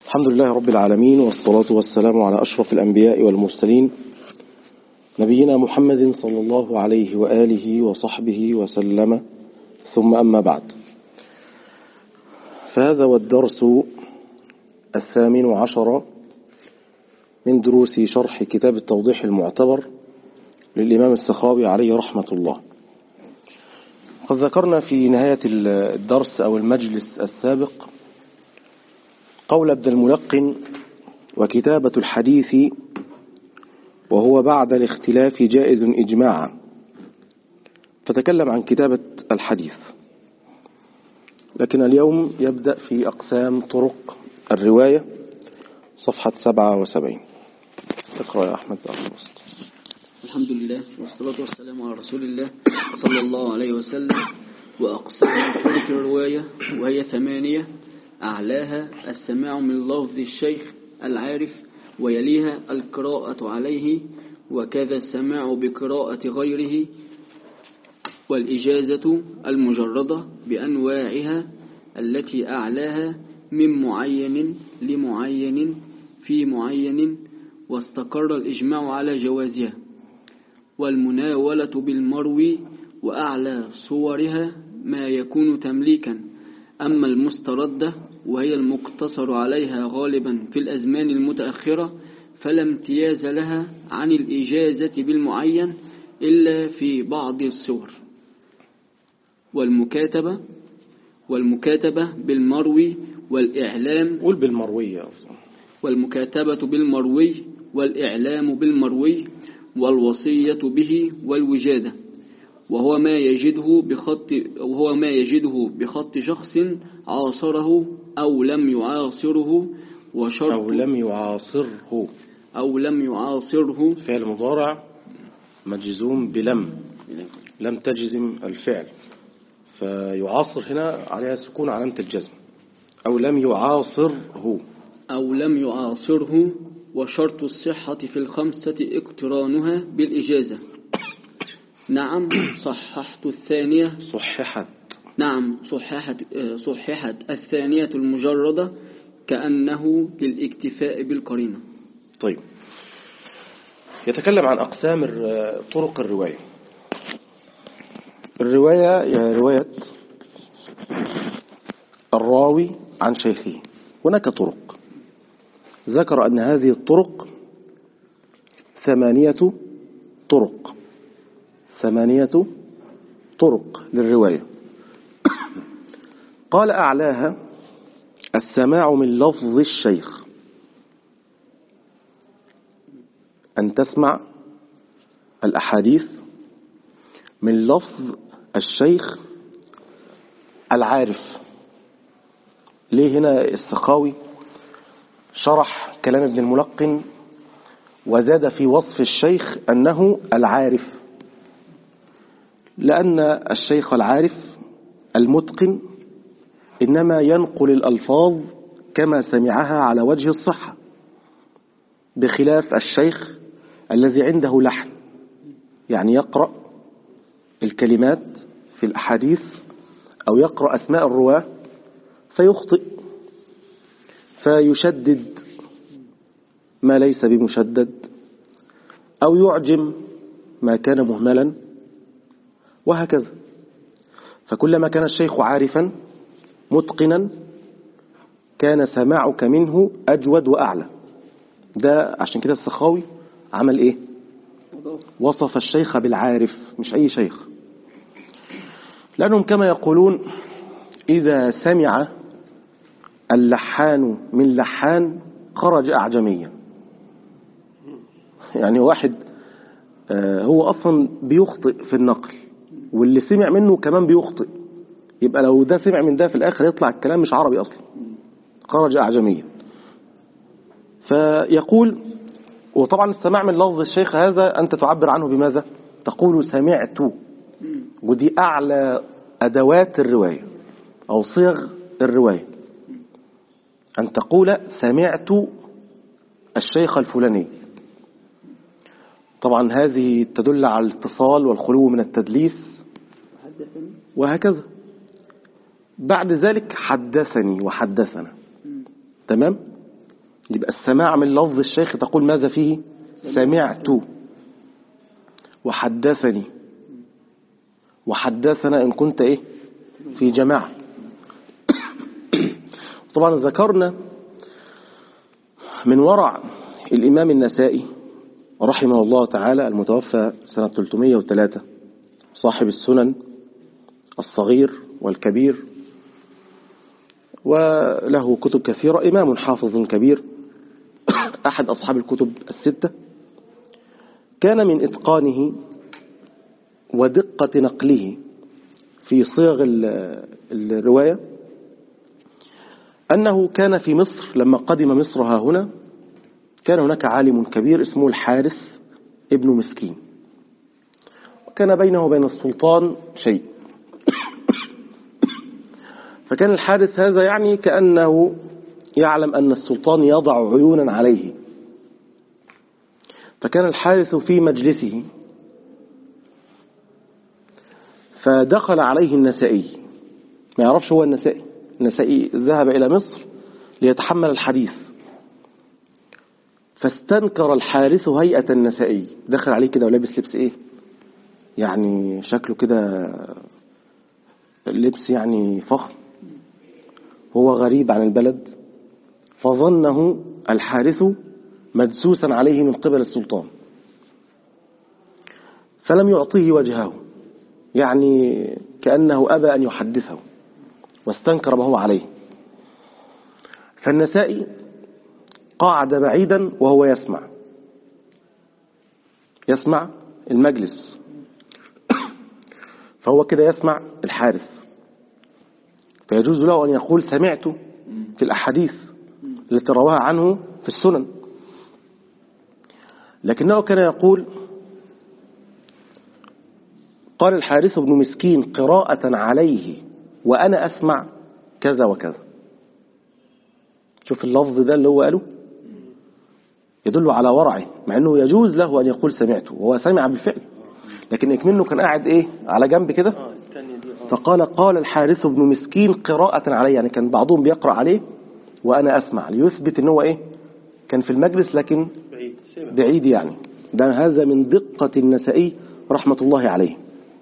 الحمد لله رب العالمين والصلاة والسلام على أشرف الأنبياء والمرسلين نبينا محمد صلى الله عليه وآله وصحبه وسلم ثم أما بعد فهذا هو الدرس الثامن عشر من دروس شرح كتاب التوضيح المعتبر للإمام السخاوي عليه رحمة الله قد ذكرنا في نهاية الدرس أو المجلس السابق قول ابن الملقن وكتابة الحديث وهو بعد الاختلاف جائز إجماعا فتكلم عن كتابة الحديث لكن اليوم يبدأ في أقسام طرق الرواية صفحة 77 اقرأ يا أحمد الوسط الحمد لله والصلاة والسلام على رسول الله صلى الله عليه وسلم وأقسام طرق الرواية وهي ثمانية أعلاها السماع من لفظ الشيخ العارف ويليها القراءة عليه وكذا السماع بقراءة غيره والإجازة المجردة بأنواعها التي أعلاها من معين لمعين في معين واستقر الإجماع على جوازها والمناولة بالمروي وأعلى صورها ما يكون تمليكا أما المستردة وهي المقتصر عليها غالبا في الأزمان المتأخرة فلا امتياز لها عن الإجازة بالمعين إلا في بعض الصور والمكاتبة والمكاتبة بالمروي والإعلام قول بالمروية أصلا والمكاتبة بالمروي والإعلام بالمروي والوصية به والوجادة وهو ما يجده بخط وهو ما يجده بخط شخص عاصره أو لم يعاصره وشرط أو لم يعاصره أو لم يعاصره فعل مضارع مجزوم بلم لم تجزم الفعل فيعاصر هنا عليها سكون علامة الجزم أو لم يعاصره أو لم يعاصره وشرط الصحة في الخمسة اقترانها بالإجازة نعم صححت الثانية صححت نعم صححت, صححت الثانية المجردة كأنه للاكتفاء بالقرينة طيب يتكلم عن أقسام الر- طرق الرواية الرواية هي رواية الراوي عن شيخه هناك طرق ذكر أن هذه الطرق ثمانية طرق ثمانية طرق للرواية قال أعلاها السماع من لفظ الشيخ أن تسمع الأحاديث من لفظ الشيخ العارف ليه هنا السخاوي شرح كلام ابن الملقن وزاد في وصف الشيخ أنه العارف لأن الشيخ العارف المتقن إنما ينقل الألفاظ كما سمعها على وجه الصحة بخلاف الشيخ الذي عنده لحن يعني يقرأ الكلمات في الأحاديث أو يقرأ أسماء الرواة فيخطئ فيشدد ما ليس بمشدد أو يعجم ما كان مهملا وهكذا فكلما كان الشيخ عارفا متقنا كان سماعك منه أجود وأعلى ده عشان كده السخاوي عمل إيه وصف الشيخ بالعارف مش أي شيخ لأنهم كما يقولون إذا سمع اللحان من لحان خرج أعجميا يعني واحد آه، هو أصلا بيخطئ في النقل واللي سمع منه كمان بيخطئ يبقى لو ده سمع من ده في الآخر يطلع الكلام مش عربي أصلا خرج أعجميا فيقول وطبعا السماع من لفظ الشيخ هذا أنت تعبر عنه بماذا تقول سمعت ودي أعلى أدوات الرواية أو صيغ الرواية أن تقول سمعت الشيخ الفلاني طبعا هذه تدل على الاتصال والخلو من التدليس حدثني وهكذا بعد ذلك حدثني وحدثنا تمام يبقى السماع من لفظ الشيخ تقول ماذا فيه سمعت وحدثني وحدثنا إن كنت إيه في جماعة طبعا ذكرنا من ورع الإمام النسائي رحمه الله تعالى المتوفى سنة 303 صاحب السنن الصغير والكبير وله كتب كثيرة إمام حافظ كبير أحد أصحاب الكتب الستة كان من إتقانه ودقة نقله في صيغ ال- الرواية أنه كان في مصر لما قدم مصر ها هنا كان هناك عالم كبير اسمه الحارث ابن مسكين وكان بينه وبين السلطان شيء فكان الحارث هذا يعني كأنه يعلم أن السلطان يضع عيونا عليه فكان الحارث في مجلسه فدخل عليه النسائي ما يعرفش هو النسائي النسائي ذهب إلى مصر ليتحمل الحديث فاستنكر الحارث هيئة النسائي دخل عليه كده ولابس لبس ايه يعني شكله كده لبس يعني فخم هو غريب عن البلد فظنه الحارث مدسوسا عليه من قبل السلطان فلم يعطيه وجهه يعني كأنه أبى أن يحدثه واستنكر ما هو عليه فالنسائي قاعد بعيدا وهو يسمع يسمع المجلس فهو كده يسمع الحارث فيجوز له أن يقول سمعت في الأحاديث التي رواها عنه في السنن لكنه كان يقول قال الحارث بن مسكين قراءة عليه وأنا أسمع كذا وكذا شوف اللفظ ده اللي هو قاله يدل على ورعه مع أنه يجوز له أن يقول سمعته وهو سمع بالفعل لكن إكمنه كان قاعد إيه على جنب كده فقال قال الحارث بن مسكين قراءة عليه يعني كان بعضهم بيقرأ عليه وأنا أسمع ليثبت أنه إيه كان في المجلس لكن بعيد يعني ده هذا من دقة النسائي رحمة الله عليه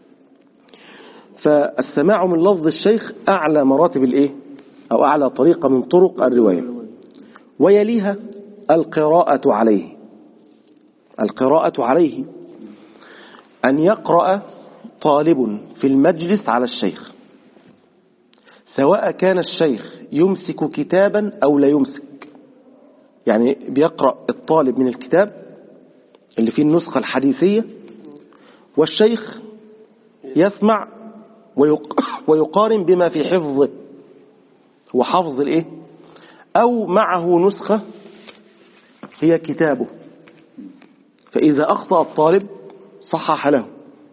فالسماع من لفظ الشيخ أعلى مراتب الإيه أو أعلى طريقة من طرق الرواية ويليها القراءة عليه القراءة عليه أن يقرأ طالب في المجلس على الشيخ سواء كان الشيخ يمسك كتابا أو لا يمسك يعني بيقرأ الطالب من الكتاب اللي فيه النسخة الحديثية والشيخ يسمع ويق... ويقارن بما في حفظه هو حافظ الايه او معه نسخة هي كتابه فاذا اخطأ الطالب صحح له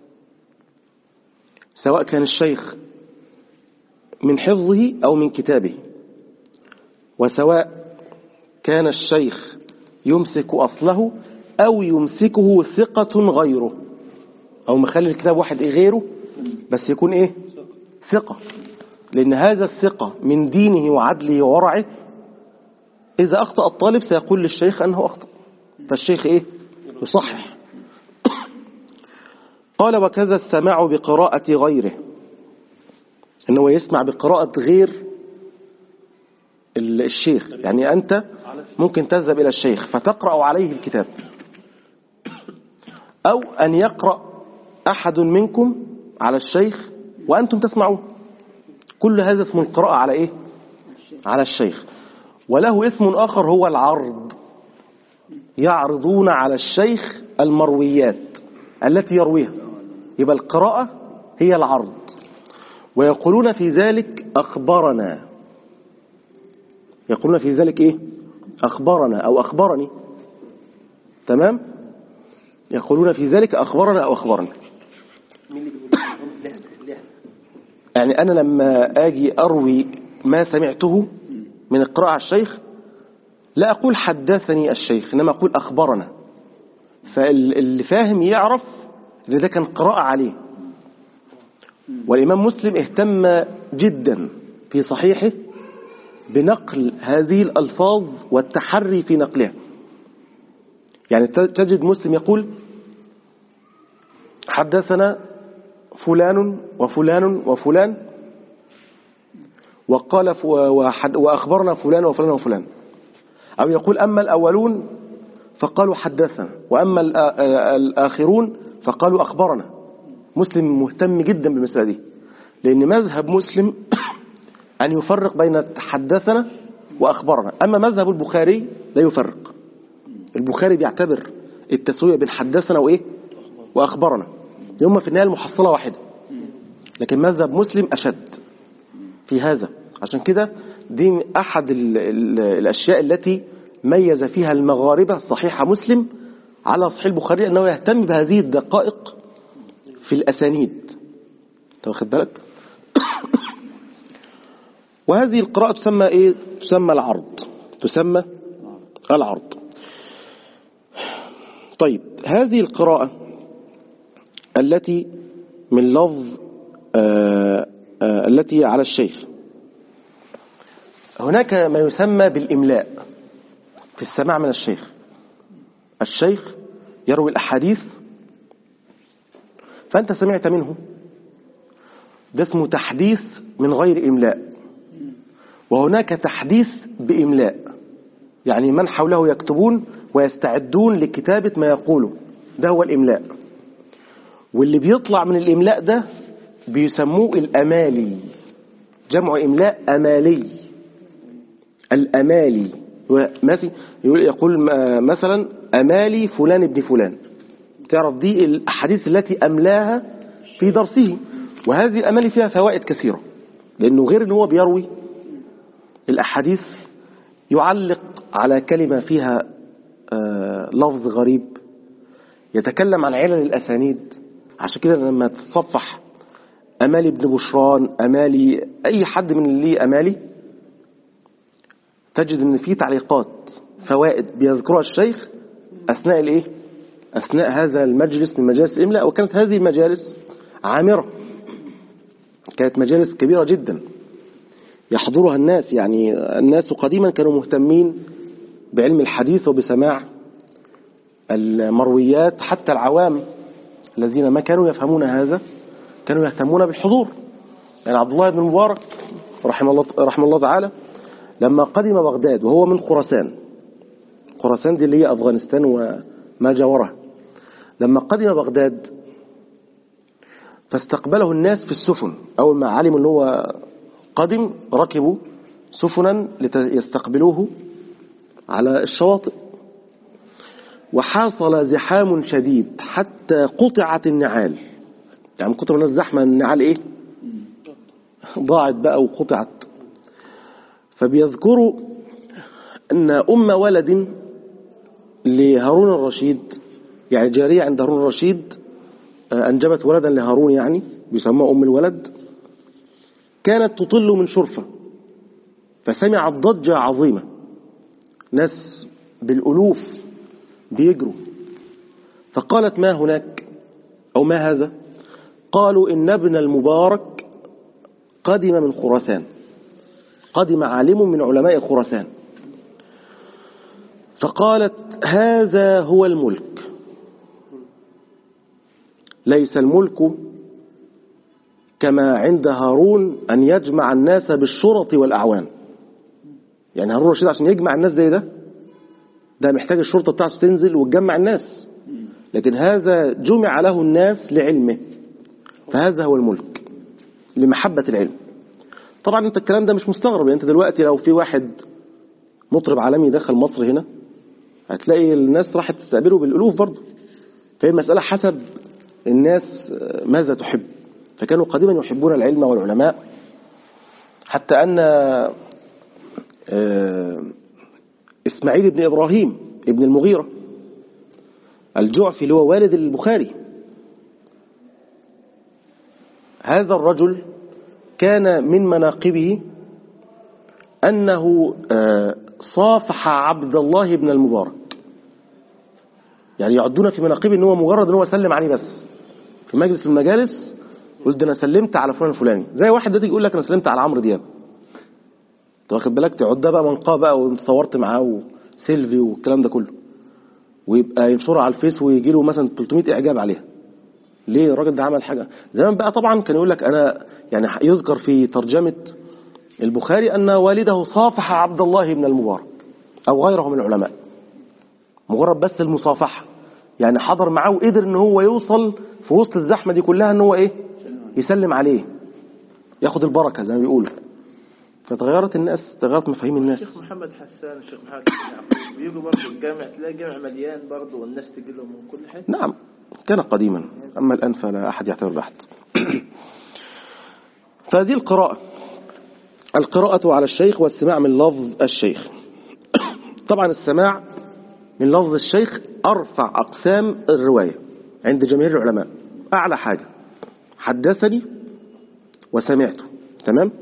سواء كان الشيخ من حفظه او من كتابه وسواء كان الشيخ يمسك اصله او يمسكه ثقة غيره او مخلي الكتاب واحد إيه غيره بس يكون ايه ثقة لان هذا الثقة من دينه وعدله وورعه اذا اخطأ الطالب سيقول للشيخ انه اخطأ فالشيخ ايه يصحح قال وكذا السماع بقراءة غيره انه يسمع بقراءة غير الشيخ يعني انت ممكن تذهب الى الشيخ فتقرأ عليه الكتاب او ان يقرأ احد منكم على الشيخ وأنتم تسمعون كل هذا اسم القراءة على إيه على الشيخ وله اسم آخر هو العرض يعرضون على الشيخ المرويات التي يرويها يبقى القراءة هي العرض ويقولون في ذلك أخبرنا يقولون في ذلك إيه أخبرنا أو أخبرني تمام يقولون في ذلك أخبرنا أو أخبرني يعني أنا لما أجي أروي ما سمعته من القراءة على الشيخ لا أقول حدثني الشيخ إنما أقول أخبرنا فاللي فاهم يعرف إن ده كان قراءة عليه والإمام مسلم اهتم جدا في صحيحه بنقل هذه الألفاظ والتحري في نقلها يعني تجد مسلم يقول حدثنا فلان وفلان وفلان وقال ف- وحد- وأخبرنا فلان وفلان وفلان أو يقول أما الأولون فقالوا حدثنا وأما الآ- الآخرون فقالوا أخبرنا مسلم مهتم جدا بالمسألة دي لأن مذهب مسلم أن يفرق بين حدثنا وأخبرنا أما مذهب البخاري لا يفرق البخاري بيعتبر التسوية بين حدثنا وإيه وأخبرنا هم في النهاية المحصلة واحدة لكن مذهب مسلم أشد في هذا عشان كده دي من أحد ال ال الأشياء التي ميز فيها المغاربة صحيح مسلم على صحيح البخاري أنه يهتم بهذه الدقائق في الأسانيد أنت واخد بالك وهذه القراءة تسمى إيه تسمى العرض تسمى العرض طيب هذه القراءة التي من لفظ آه آه التي على الشيخ هناك ما يسمى بالإملاء في السماع من الشيخ الشيخ يروي الأحاديث فأنت سمعت منه ده اسمه تحديث من غير إملاء وهناك تحديث بإملاء يعني من حوله يكتبون ويستعدون لكتابة ما يقوله ده هو الإملاء واللي بيطلع من الإملاء ده بيسموه الأمالي جمع إملاء أمالي الأمالي ماشي يقول يقول مثلا أمالي فلان ابن فلان تعرف دي الأحاديث التي أملاها في درسه وهذه الأمالي فيها فوائد كثيرة لأنه غير أنه هو بيروي الأحاديث يعلق على كلمة فيها آه لفظ غريب يتكلم عن علل الأسانيد عشان كده لما تتصفح أمالي بن بشران أمالي أي حد من اللي ليه أمالي تجد أن في تعليقات فوائد بيذكرها الشيخ أثناء الإيه؟ أثناء هذا المجلس من مجالس الإملاء وكانت هذه المجالس عامرة كانت مجالس كبيرة جدا يحضرها الناس يعني الناس قديما كانوا مهتمين بعلم الحديث وبسماع المرويات حتى العوام الذين ما كانوا يفهمون هذا كانوا يهتمون بالحضور يعني عبد الله بن المبارك رحمه الله, رحمه الله تعالى لما قدم بغداد وهو من خراسان خراسان دي اللي هي أفغانستان وما جاورها لما قدم بغداد فاستقبله الناس في السفن أول ما علموا أنه هو قدم ركبوا سفنا ليستقبلوه على الشواطئ وحاصل زحام شديد حتى قطعت النعال يعني من كتر الناس زحمة النعال ايه ضاعت بقى وقطعت فبيذكروا ان ام ولد لهارون الرشيد يعني جارية عند هارون الرشيد انجبت ولدا لهارون يعني بيسموها ام الولد كانت تطل من شرفة فسمعت ضجة عظيمة ناس بالألوف بيجروا فقالت ما هناك أو ما هذا قالوا إن ابن المبارك قدم من خراسان قدم عالم من علماء خراسان فقالت هذا هو الملك ليس الملك كما عند هارون أن يجمع الناس بالشرط والأعوان يعني هارون الرشيد عشان يجمع الناس زي ده ده محتاج الشرطة بتاعته تنزل وتجمع الناس لكن هذا جمع له الناس لعلمه فهذا هو الملك لمحبة العلم طبعا انت الكلام ده مش مستغرب يعني انت دلوقتي لو في واحد مطرب عالمي دخل مصر هنا هتلاقي الناس راحت تستقبله بالالوف برضه فهي المسألة حسب الناس ماذا تحب فكانوا قديما يحبون العلم والعلماء حتى أن إسماعيل بن إبراهيم ابن المغيرة الجعفي اللي هو والد البخاري هذا الرجل كان من مناقبه أنه صافح عبد الله بن المبارك يعني يعدون في مناقبه أنه مجرد أنه سلم عليه بس في مجلس المجالس قلت ده انا سلمت على فلان الفلاني زي واحد دلوقتي يقول لك انا سلمت على عمرو دياب انت واخد بالك تعدها بقى منقاه بقى وانت صورت معاه وسيلفي والكلام ده كله ويبقى ينشرها على الفيس ويجي له مثلا 300 اعجاب عليها ليه الراجل ده عمل حاجه زمان بقى طبعا كان يقول لك انا يعني يذكر في ترجمه البخاري ان والده صافح عبد الله بن المبارك او غيره من العلماء مجرد بس المصافحه يعني حضر معاه وقدر ان هو يوصل في وسط الزحمه دي كلها ان هو ايه يسلم عليه ياخد البركه زي ما بيقولوا فتغيرت الناس تغيرت مفاهيم الناس الشيخ محمد حسان الشيخ محمد يعقوب بيجوا برضه الجامع تلاقي الجامع مليان برضه والناس تجي لهم من كل حته نعم كان قديما أما الآن فلا أحد يعتبر بأحد فهذه القراءة القراءة على الشيخ والسماع من لفظ الشيخ طبعا السماع من لفظ الشيخ أرفع أقسام الرواية عند جماهير العلماء أعلى حاجة حدثني وسمعته تمام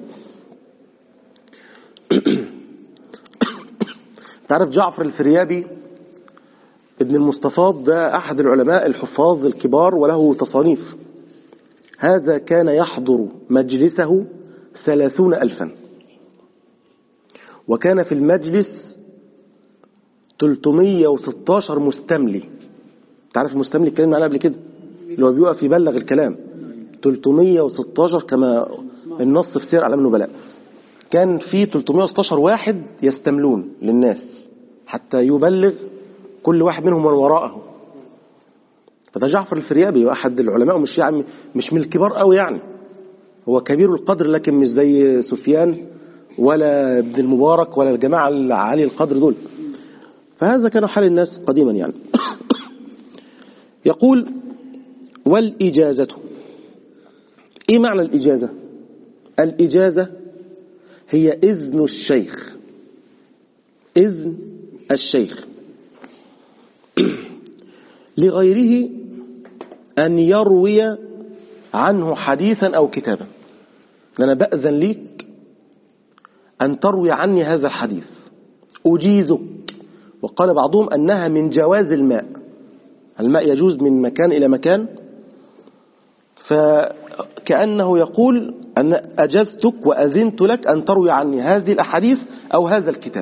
تعرف جعفر الفريابي ابن المستفاض ده أحد العلماء الحفاظ الكبار وله تصانيف هذا كان يحضر مجلسه ثلاثون ألفا وكان في المجلس 316 مستملي تعرف المستملي اتكلمنا عليه قبل كده اللي هو بيقف يبلغ الكلام 316 كما النص في سير أعلام النبلاء كان في 316 واحد يستملون للناس حتى يبلغ كل واحد منهم من وراءه فده جعفر الفريابي أحد العلماء مش يعني مش من الكبار قوي يعني هو كبير القدر لكن مش زي سفيان ولا ابن المبارك ولا الجماعة العالي القدر دول فهذا كان حال الناس قديما يعني يقول والإجازة إيه معنى الإجازة الإجازة هي إذن الشيخ إذن الشيخ لغيره أن يروي عنه حديثا أو كتابا أنا بأذن ليك أن تروي عني هذا الحديث أجيزك وقال بعضهم أنها من جواز الماء الماء يجوز من مكان إلى مكان فكأنه يقول أن أجزتك وأذنت لك أن تروي عني هذه الأحاديث أو هذا الكتاب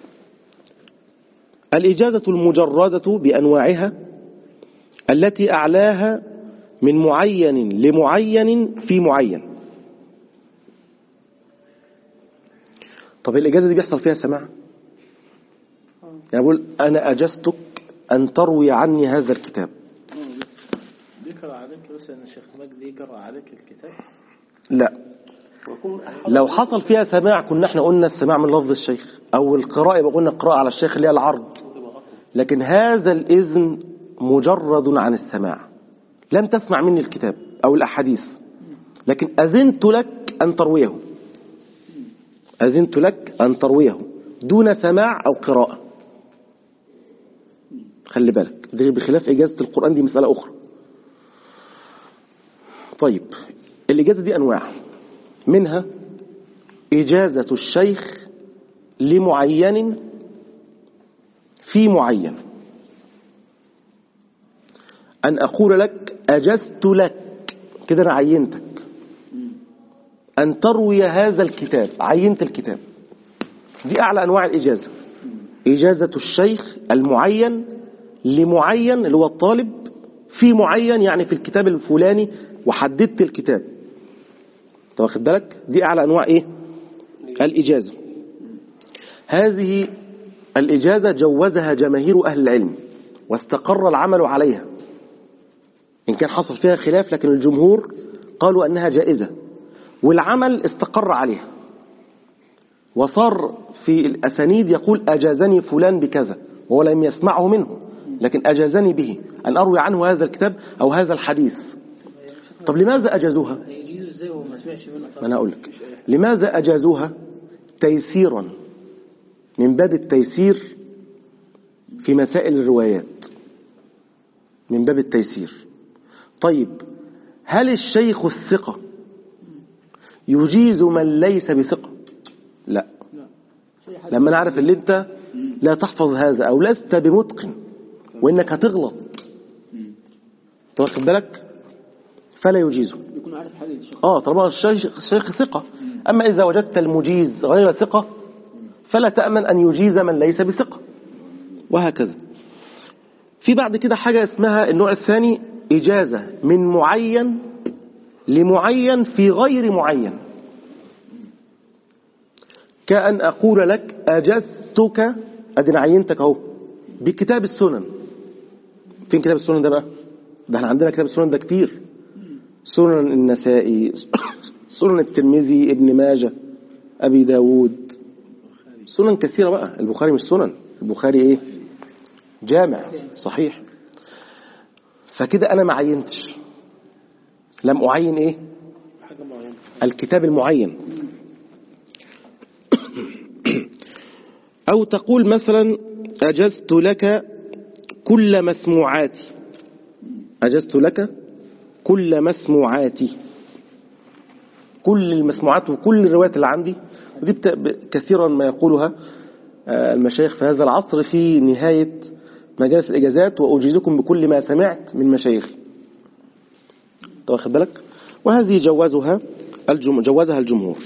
الإجازة المجردة بأنواعها التي أعلاها من معين لمعين في معين طب الإجازة دي بيحصل فيها سماع يعني بقول أنا أجزتك أن تروي عني هذا الكتاب بيقرأ عليك مثلا الشيخ مجدي يقرأ عليك الكتاب لا لو حصل فيها سماع كنا احنا قلنا السماع من لفظ الشيخ أو القراءة يبقى قلنا قراءة على الشيخ اللي هي العرض لكن هذا الإذن مجرد عن السماع لم تسمع مني الكتاب أو الأحاديث لكن أذنت لك أن ترويه أذنت لك أن ترويه دون سماع أو قراءة خلي بالك دي بخلاف إجازة القرآن دي مسألة أخرى طيب الإجازة دي أنواع منها إجازة الشيخ لمعين في معين أن أقول لك أجزت لك كده أنا عينتك أن تروي هذا الكتاب عينت الكتاب دي أعلى أنواع الإجازة إجازة الشيخ المعين لمعين اللي هو الطالب في معين يعني في الكتاب الفلاني وحددت الكتاب طب واخد بالك دي أعلى أنواع إيه الإجازة هذه الإجازة جوزها جماهير أهل العلم واستقر العمل عليها إن كان حصل فيها خلاف لكن الجمهور قالوا أنها جائزة والعمل استقر عليها وصار في الأسانيد يقول أجازني فلان بكذا وهو لم يسمعه منه لكن أجازني به أن أروي عنه هذا الكتاب أو هذا الحديث طب لماذا أجازوها هيجيزه ازاي وهو ما سمعش منه ما أنا أقول لك لماذا أجازوها تيسيرا من باب التيسير في مسائل الروايات من باب التيسير طيب هل الشيخ الثقة يجيز من ليس بثقة لا لما نعرف اللي انت لا تحفظ هذا او لست بمتقن وانك هتغلط أنت واخد بالك فلا يجيزه يكون عارف حاجة الشيخ اه طالما الشيخ الشيخ ثقة اما اذا وجدت المجيز غير ثقة فلا تأمن أن يجيز من ليس بثقة وهكذا في بعد كده حاجة اسمها النوع الثاني إجازة من معين لمعين في غير معين كأن أقول لك أجزتك أدي عينتك أهو بكتاب السنن فين كتاب السنن ده بقى ده احنا عندنا كتاب السنن ده كتير سنن النسائي سنن الترمذي ابن ماجه أبي داود سنن كثيرة بقى البخاري مش سنن البخاري ايه جامع صحيح فكده انا ما عينتش لم اعين ايه الكتاب المعين او تقول مثلا اجزت لك كل مسموعاتي اجزت لك كل مسموعاتي كل المسموعات وكل الروايات اللي عندي ودي بت- كثيرا ما يقولها آه، المشايخ في هذا العصر في نهاية مجالس الإجازات وأجيزكم بكل ما سمعت من مشايخي طب واخد بالك وهذه جوازها الجم... جوازها الجمهور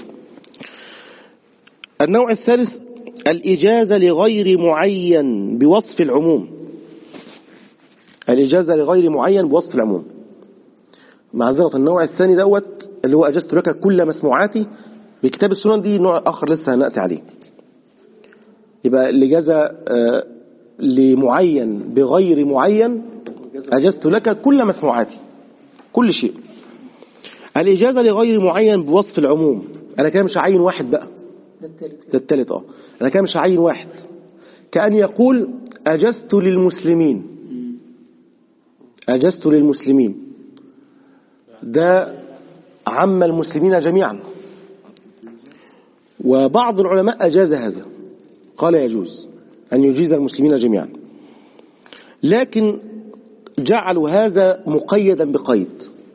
النوع الثالث الإجازة لغير معين بوصف العموم الإجازة لغير معين بوصف العموم معذرة النوع الثاني دوت اللي هو أجزت لك كل مسموعاتي بكتاب السنن دي نوع آخر لسه هنأتي عليه يبقى الإجازة آه، لمعين بغير معين أجزت لك كل مسموعاتي كل شيء الإجازة لغير معين بوصف العموم أنا كده مش هعين واحد بقى ده التالت ده التالت اه أنا كده مش هعين واحد كأن يقول أجزت للمسلمين أجزت للمسلمين ده عم المسلمين جميعا وبعض العلماء أجاز هذا قال يجوز أن يجيز المسلمين جميعا لكن جعلوا هذا مقيدا بقيد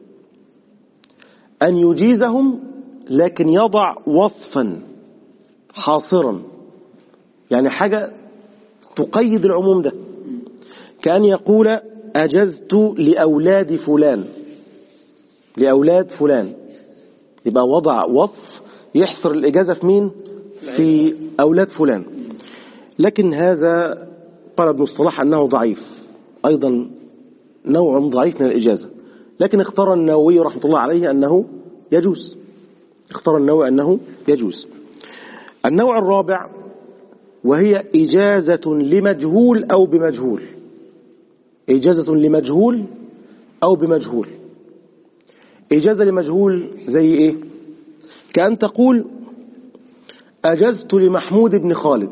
أن يجيزهم لكن يضع وصفا حاصرا يعني حاجة تقيد العموم ده كأن يقول أجزت لأولاد فلان لأولاد فلان يبقى وضع وصف يحصر الإجازة في مين في أولاد فلان لكن هذا قال ابن الصلاح أنه ضعيف أيضا نوع ضعيف من الإجازة لكن اختار النووي رحمة الله عليه أنه يجوز اختار النووي أنه يجوز النوع الرابع وهي إجازة لمجهول أو بمجهول إجازة لمجهول أو بمجهول إجازة لمجهول زي إيه كأن تقول أجزت لمحمود بن خالد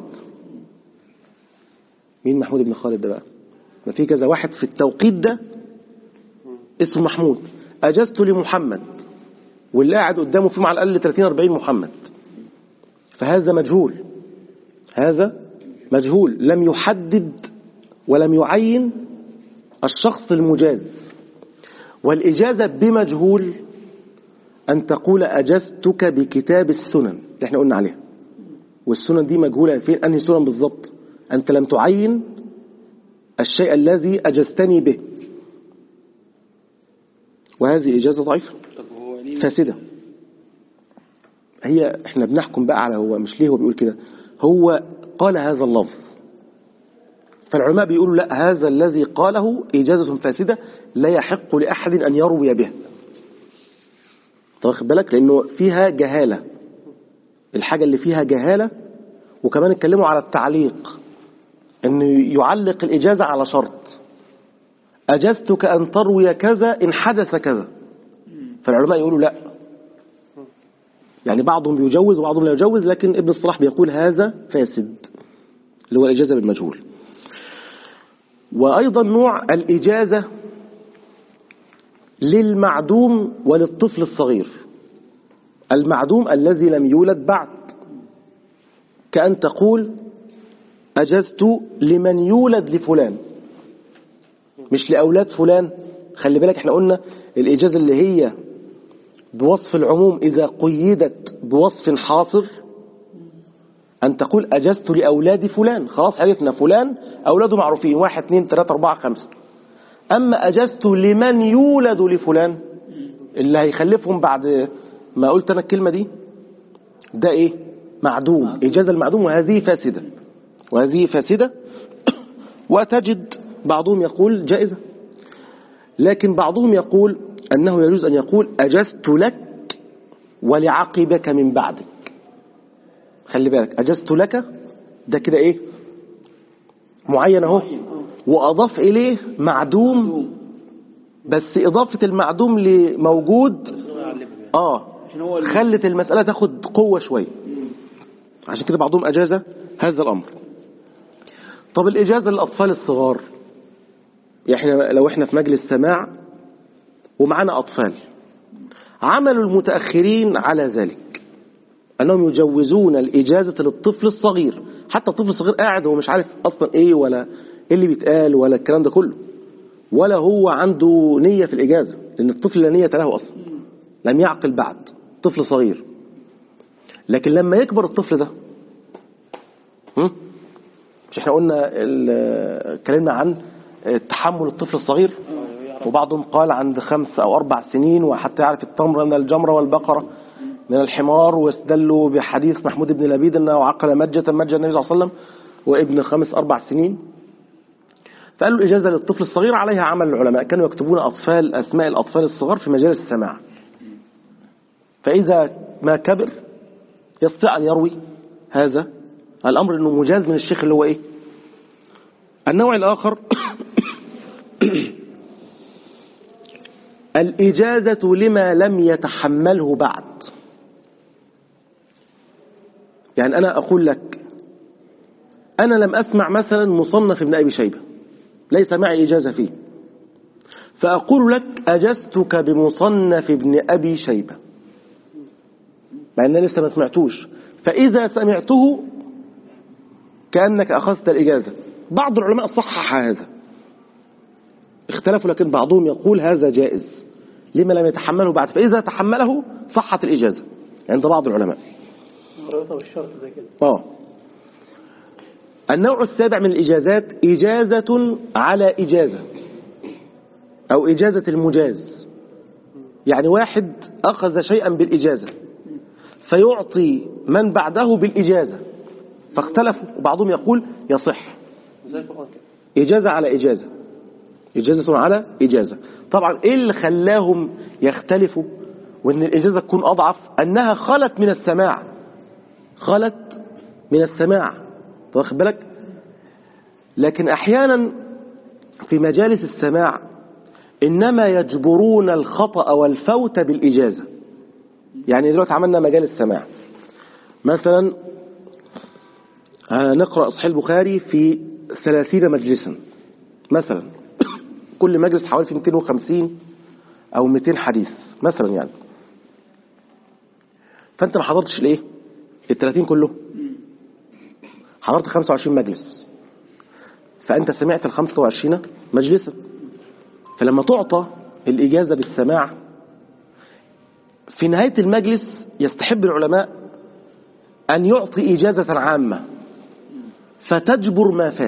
مين محمود بن خالد ده بقى ما في كذا واحد في التوقيت ده اسمه محمود أجزت لمحمد واللي قاعد قدامه فيهم على الأقل 30 40 محمد فهذا مجهول هذا مجهول لم يحدد ولم يعين الشخص المجاز والإجازة بمجهول أن تقول أجزتك بكتاب السنن اللي احنا قلنا عليها والسنن دي مجهولة فين أنهي سنن بالضبط أنت لم تعين الشيء الذي أجزتني به وهذه إجازة ضعيفة فاسدة هي احنا بنحكم بقى على هو مش ليه هو بيقول كده هو قال هذا اللفظ فالعلماء بيقولوا لا هذا الذي قاله إجازة فاسدة لا يحق لأحد أن يروي به واخد بالك لأنه فيها جهالة الحاجة اللي فيها جهالة وكمان اتكلموا على التعليق أن يعلق الإجازة على شرط أجزتك أن تروي كذا إن حدث كذا فالعلماء يقولوا لا يعني بعضهم بيجوز وبعضهم لا يجوز لكن ابن الصلاح بيقول هذا فاسد اللي هو الإجازة بالمجهول وأيضا نوع الإجازة للمعدوم وللطفل الصغير المعدوم الذي لم يولد بعد كأن تقول أجزت لمن يولد لفلان مش لأولاد فلان خلي بالك احنا قلنا الإجازة اللي هي بوصف العموم إذا قيدت بوصف حاصر أن تقول أجزت لأولاد فلان خلاص عرفنا فلان أولاده معروفين واحد اثنين ثلاثة أربعة خمسة أما أجزت لمن يولد لفلان اللي هيخلفهم بعد ما قلت أنا الكلمة دي ده إيه معدوم إجازة المعدوم وهذه فاسدة وهذه فاسدة وتجد بعضهم يقول جائزة لكن بعضهم يقول أنه يجوز أن يقول أجزت لك ولعقبك من بعدك خلي بالك أجزت لك ده كده إيه معين أهو وأضاف إليه معدوم بس إضافة المعدوم لموجود آه عشان هو اللي- خلت المسألة تاخد قوة شوية عشان كده بعضهم أجاز هذا الأمر طب الإجازة للأطفال الصغار احنا لو احنا في مجلس سماع ومعانا أطفال عملوا المتأخرين على ذلك أنهم يجوزون الإجازة للطفل الصغير حتى الطفل الصغير قاعد هو مش عارف أصلا إيه ولا إيه اللي بيتقال ولا الكلام ده كله ولا هو عنده نية في الإجازة لأن الطفل لا نية له أصلا لم يعقل بعد طفل صغير لكن لما يكبر الطفل ده هم؟ مش احنا قلنا ال- اتكلمنا عن تحمل الطفل الصغير وبعضهم قال عند خمس أو أربع سنين وحتى يعرف التمر من الجمرة والبقرة من الحمار واستدلوا بحديث محمود بن لبيد أنه عقل مجة مجة النبي صلى الله عليه وسلم وابن خمس أربع سنين فقالوا الإجازة للطفل الصغير عليها عمل العلماء كانوا يكتبون أطفال أسماء الأطفال الصغار في مجالس السماع فإذا ما كبر يستطيع أن يروي هذا الأمر أنه مجاز من الشيخ اللي هو إيه النوع الآخر الإجازة لما لم يتحمله بعد يعني أنا أقول لك أنا لم أسمع مثلا مصنف ابن أبي شيبة ليس معي إجازة فيه فأقول لك أجزتك بمصنف ابن أبي شيبة مع أن أنا لسه ما سمعتوش فإذا سمعته كأنك أخذت الإجازة بعض العلماء صحح هذا اختلفوا لكن بعضهم يقول هذا جائز لما لم يتحمله بعد فإذا تحمله صحت الإجازة عند بعض العلماء مرتبطة بالشرط زي كده آه النوع السابع من الإجازات إجازة على إجازة أو إجازة المجاز يعني واحد أخذ شيئا بالإجازة فيعطي من بعده بالإجازة فاختلفوا وبعضهم يقول يصح زي القرآن كده إجازة على إجازة إجازة على إجازة طبعا إيه اللي خلاهم يختلفوا وإن الإجازة تكون أضعف أنها خلت من السماع خلت من السماع واخد بالك لكن أحيانا في مجالس السماع إنما يجبرون الخطأ والفوت بالإجازة يعني دلوقتي عملنا مجالس سماع مثلا نقرأ صحيح البخاري في ثلاثين مجلسا مثلا كل مجلس حوالي 250 أو 200 حديث مثلا يعني فأنت ما حضرتش الإيه ال 30 كلهم حضرت 25 مجلس فأنت سمعت ال 25 مجلسا فلما تعطى الإجازة بالسماع في نهاية المجلس يستحب العلماء أن يعطي إجازة عامة فتجبر ما فات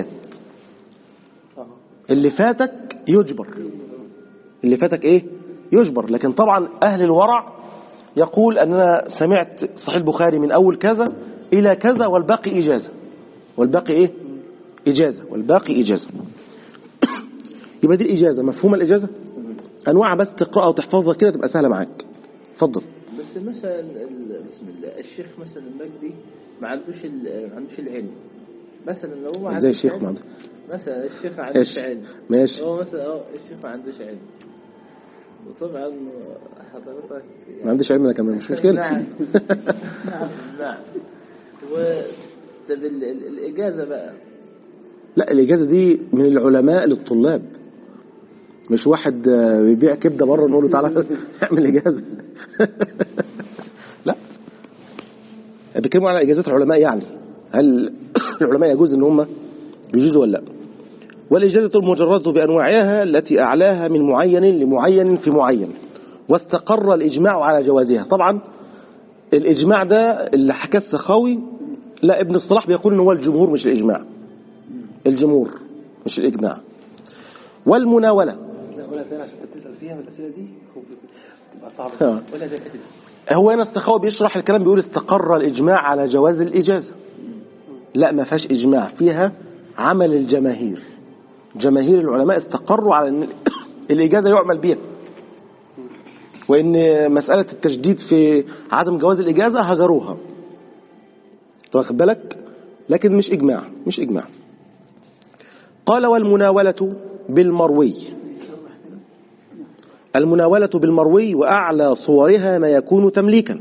اللي فاتك يجبر اللي فاتك ايه يجبر لكن طبعا اهل الورع يقول ان انا سمعت صحيح البخاري من اول كذا الى كذا والباقي اجازه والباقي ايه اجازه والباقي اجازه يبقى دي الاجازه مفهوم الاجازه انواع بس تقراها وتحفظها كده تبقى سهله معاك اتفضل بس مثلا ال- بسم الله الشيخ مثلا المجدي ما عندوش ال- ما عندوش العلم مثلا لو هو ما ازاي عندوش الشيخ علم- ما عنده مثلا الشيخ ما عندوش ايش علم ماشي هو مثلا اه الشيخ ما عندوش علم وطبعا حضرتك ما عنديش علم انا كمان مش مشكله نعم نعم نعم و طب ال- ال- الإجازة بقى لا الإجازة دي من العلماء للطلاب مش واحد آه، بيبيع كبدة بره نقول له تعالى اعمل إجازة لا بيتكلموا على إجازات العلماء يعني هل العلماء يجوز إن هم يجوزوا ولا لا والإجازة المجردة بأنواعها التي أعلاها من معين لمعين في معين واستقر الإجماع على جوازها طبعا الإجماع ده اللي حكاه السخاوي لا ابن الصلاح بيقول إن هو الجمهور مش الإجماع الجمهور مش الإجماع والمناولة لا ولا تاني عشان تسأل فيها من الأسئلة دي هو تبقى آه. صعبة ولا زي كده هو هنا السخاوي بيشرح الكلام بيقول استقر الإجماع على جواز الإجازة لا ما فيهاش إجماع فيها عمل الجماهير جماهير العلماء استقروا على أن الإجازة يعمل بها وأن مسألة التجديد في عدم جواز الإجازة هجروها واخد بالك لكن مش إجماع مش إجماع قال والمناولة بالمروي المناولة بالمروي وأعلى صورها ما يكون تمليكا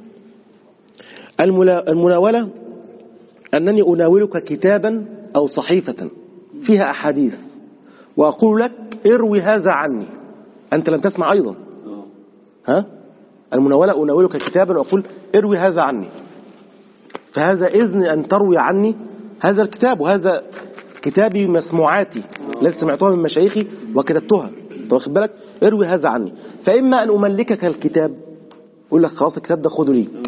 الملا- المناولة أنني أناولك كتابا أو صحيفة فيها أحاديث وأقول لك اروي هذا عني أنت لم تسمع أيضا ها المناولة أناولك كتابا وأقول اروي هذا عني فهذا إذن أن تروي عني هذا الكتاب وهذا كتابي مسموعاتي التي سمعتها من مشايخي وكتبتها أنت واخد بالك اروي هذا عني فإما أن أملكك الكتاب أقول لك خلاص الكتاب ده خده لي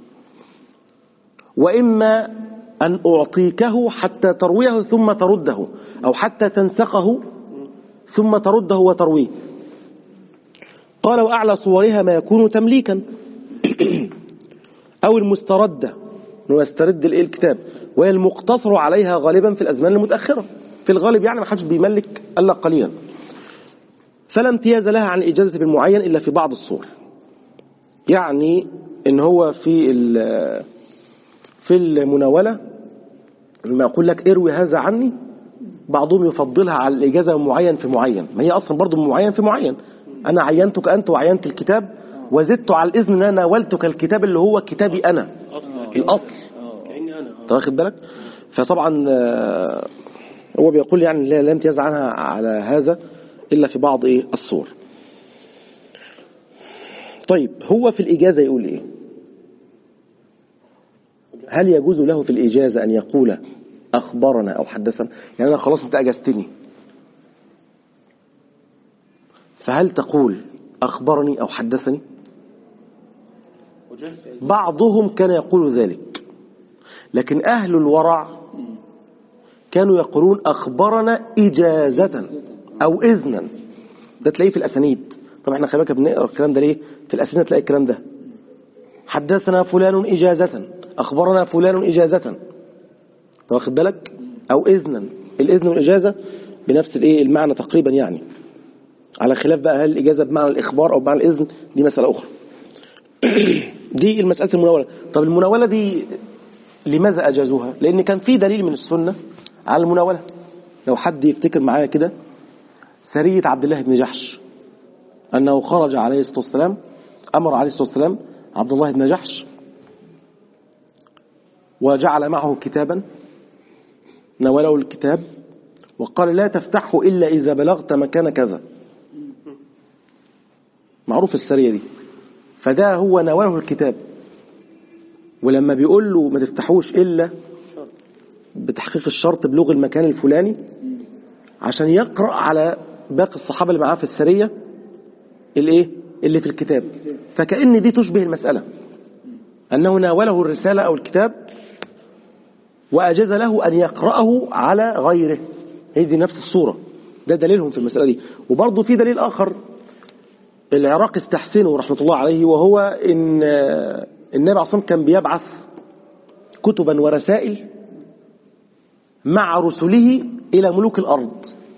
وإما أن أعطيكه حتى ترويه ثم ترده أو حتى تنسخه ثم ترده وترويه قال وأعلى صورها ما يكون تمليكا أو المستردة أنه يسترد الإيه الكتاب وهي المقتصر عليها غالبا في الأزمان المتأخرة في الغالب يعني ما حدش بيملك إلا قليلا فلا امتياز لها عن الإجازة بالمعين إلا في بعض الصور يعني إن هو في ال- في المناولة لما يقول لك اروي هذا عني بعضهم يفضلها على الإجازة معين في معين ما هي أصلا برضو من معين في معين أنا عينتك أنت وعينت الكتاب وزدت على الإذن أن أنا ناولتك الكتاب اللي هو كتابي أنا الأصل كأني أنا أنت واخد بالك فطبعا آه، هو بيقول يعني لا لا امتياز عنها على هذا إلا في بعض إيه الصور طيب هو في الإجازة يقول إيه هل يجوز له في الإجازة أن يقول أخبرنا أو حدثنا يعني أنا خلاص أنت أجزتني فهل تقول أخبرني أو حدثني وجهز بعضهم كان يقول ذلك لكن أهل الورع كانوا يقولون أخبرنا إجازة أو إذنا ده تلاقيه في الأسانيد طبعا احنا خلي بالك بنقرا الكلام ده ليه في الأسانيد تلاقي الكلام ده حدثنا فلان إجازة أخبرنا فلان إجازة أنت واخد بالك أو إذنا الإذن والإجازة بنفس الإيه المعنى تقريبا يعني على خلاف بقى هل الإجازة بمعنى الإخبار أو بمعنى الإذن دي مسألة أخرى دي المسألة المناولة طب المناولة دي لماذا أجازوها لأن كان في دليل من السنة على المناولة لو حد يفتكر معايا كده سرية عبد الله بن جحش أنه خرج عليه الصلاة والسلام أمر عليه الصلاة والسلام عبد الله بن جحش وجعل معه كتابا نوله الكتاب وقال لا تفتحه إلا إذا بلغت مكان كذا معروف السرية دي فده هو نوله الكتاب ولما بيقول له ما تفتحوش إلا بتحقيق الشرط بلغ المكان الفلاني عشان يقرأ على باقي الصحابة اللي معاه في السرية الايه اللي في الكتاب فكأن دي تشبه المسألة أنه ناوله الرسالة أو الكتاب وأجاز له أن يقرأه على غيره هي دي نفس الصورة ده دليلهم في المسألة دي وبرضه في دليل آخر العراق استحسنه رحمة الله عليه وهو إن النبي عليه الصلاة كان بيبعث كتبا ورسائل مع رسله إلى ملوك الأرض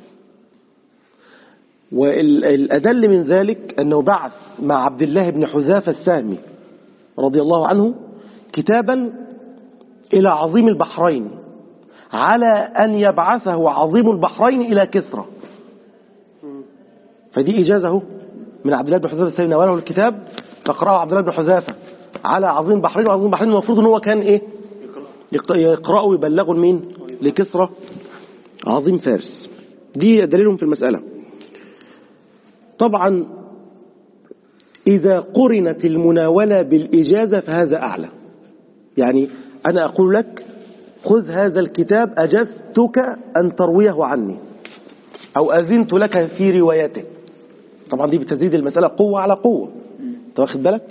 والأدل من ذلك أنه بعث مع عبد الله بن حذافة السهمي رضي الله عنه كتابا إلى عظيم البحرين على أن يبعثه عظيم البحرين إلى كسرى فدي إجازة من عبد الله بن حذافة السهمي نواله الكتاب فقرأه عبد الله بن حذافة على عظيم البحرين وعظيم البحرين المفروض أن هو كان إيه يقرأه ويبلغه لمين لكسرى عظيم فارس دي دليلهم في المسألة طبعا إذا قرنت المناولة بالإجازة فهذا أعلى يعني أنا أقول لك خذ هذا الكتاب أجزتك أن ترويه عني أو أذنت لك في روايته طبعا دي بتزيد المسألة قوة على قوة أنت واخد بالك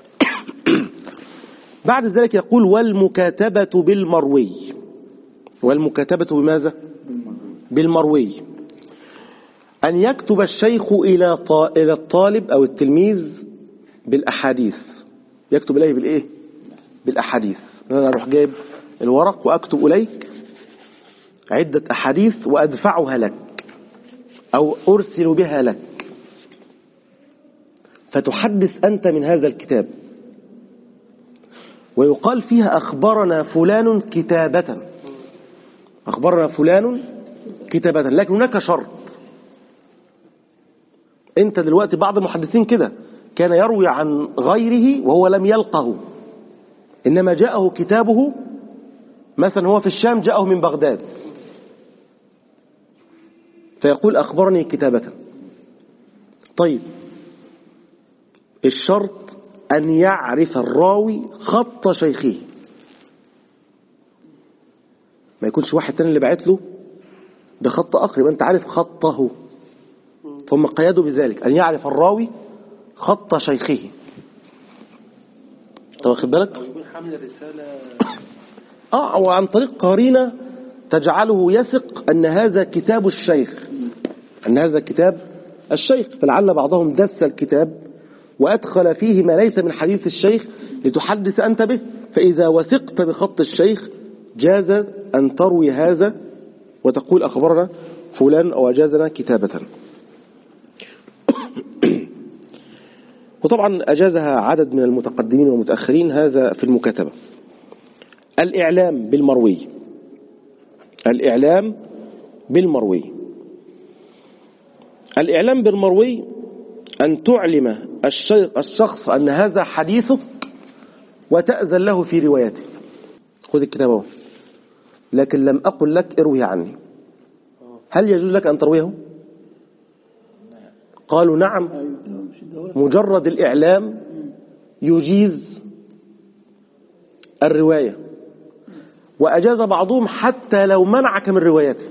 بعد ذلك يقول والمكاتبة بالمروي والمكاتبة بماذا بالمروي أن يكتب الشيخ إلى إلى الطالب أو التلميذ بالأحاديث يكتب إليه بالإيه بالأحاديث أنا أروح جايب الورق وأكتب إليك عدة أحاديث وأدفعها لك أو أرسل بها لك فتحدث أنت من هذا الكتاب ويقال فيها أخبرنا فلان كتابة أخبرنا فلان كتابة لكن هناك شرط أنت دلوقتي بعض المحدثين كده كان يروي عن غيره وهو لم يلقه إنما جاءه كتابه مثلا هو في الشام جاءه من بغداد فيقول أخبرني كتابة طيب الشرط أن يعرف الراوي خط شيخه ما يكونش واحد تاني اللي بعت له بخط آخر يبقى أنت عارف خطه ثم قيدوا بذلك أن يعرف الراوي خط شيخه أنت واخد بالك؟ يكون حامل الرسالة اه وعن طريق قرينة تجعله يثق أن هذا كتاب الشيخ أن هذا كتاب الشيخ فلعل بعضهم دس الكتاب وأدخل فيه ما ليس من حديث الشيخ لتحدث أنت به فإذا وثقت بخط الشيخ جاز أن تروي هذا وتقول أخبرنا فلان أو أجازنا كتابة وطبعا أجازها عدد من المتقدمين والمتأخرين هذا في المكاتبة الإعلام بالمروي الإعلام بالمروي الإعلام بالمروي أن تعلم الشي- الشخص أن هذا حديثه وتأذن له في روايته خذ الكتاب اهو لكن لم أقل لك اروي عني هل يجوز لك أن ترويه قالوا نعم مجرد الإعلام يجيز الرواية وأجاز بعضهم حتى لو منعك من روايته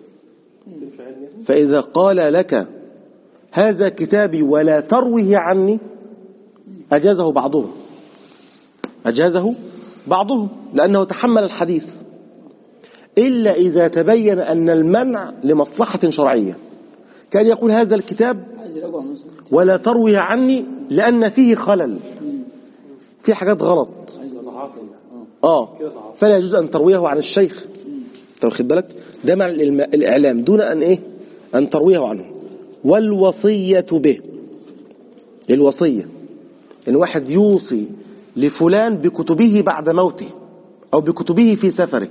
فإذا قال لك هذا كتابي ولا ترويه عني أجازه بعضهم أجازه بعضهم لأنه تحمل الحديث إلا إذا تبين أن المنع لمصلحة شرعية كان يقول هذا الكتاب عايز يراجع مثلا ولا تروي عني لأن فيه خلل في حاجات غلط اه فلا يجوز أن ترويه عن الشيخ انت واخد بالك ده مع الإلم- الإعلام دون أن إيه أن ترويه عنه والوصية به الوصية إن واحد يوصي لفلان بكتبه بعد موته أو بكتبه في سفره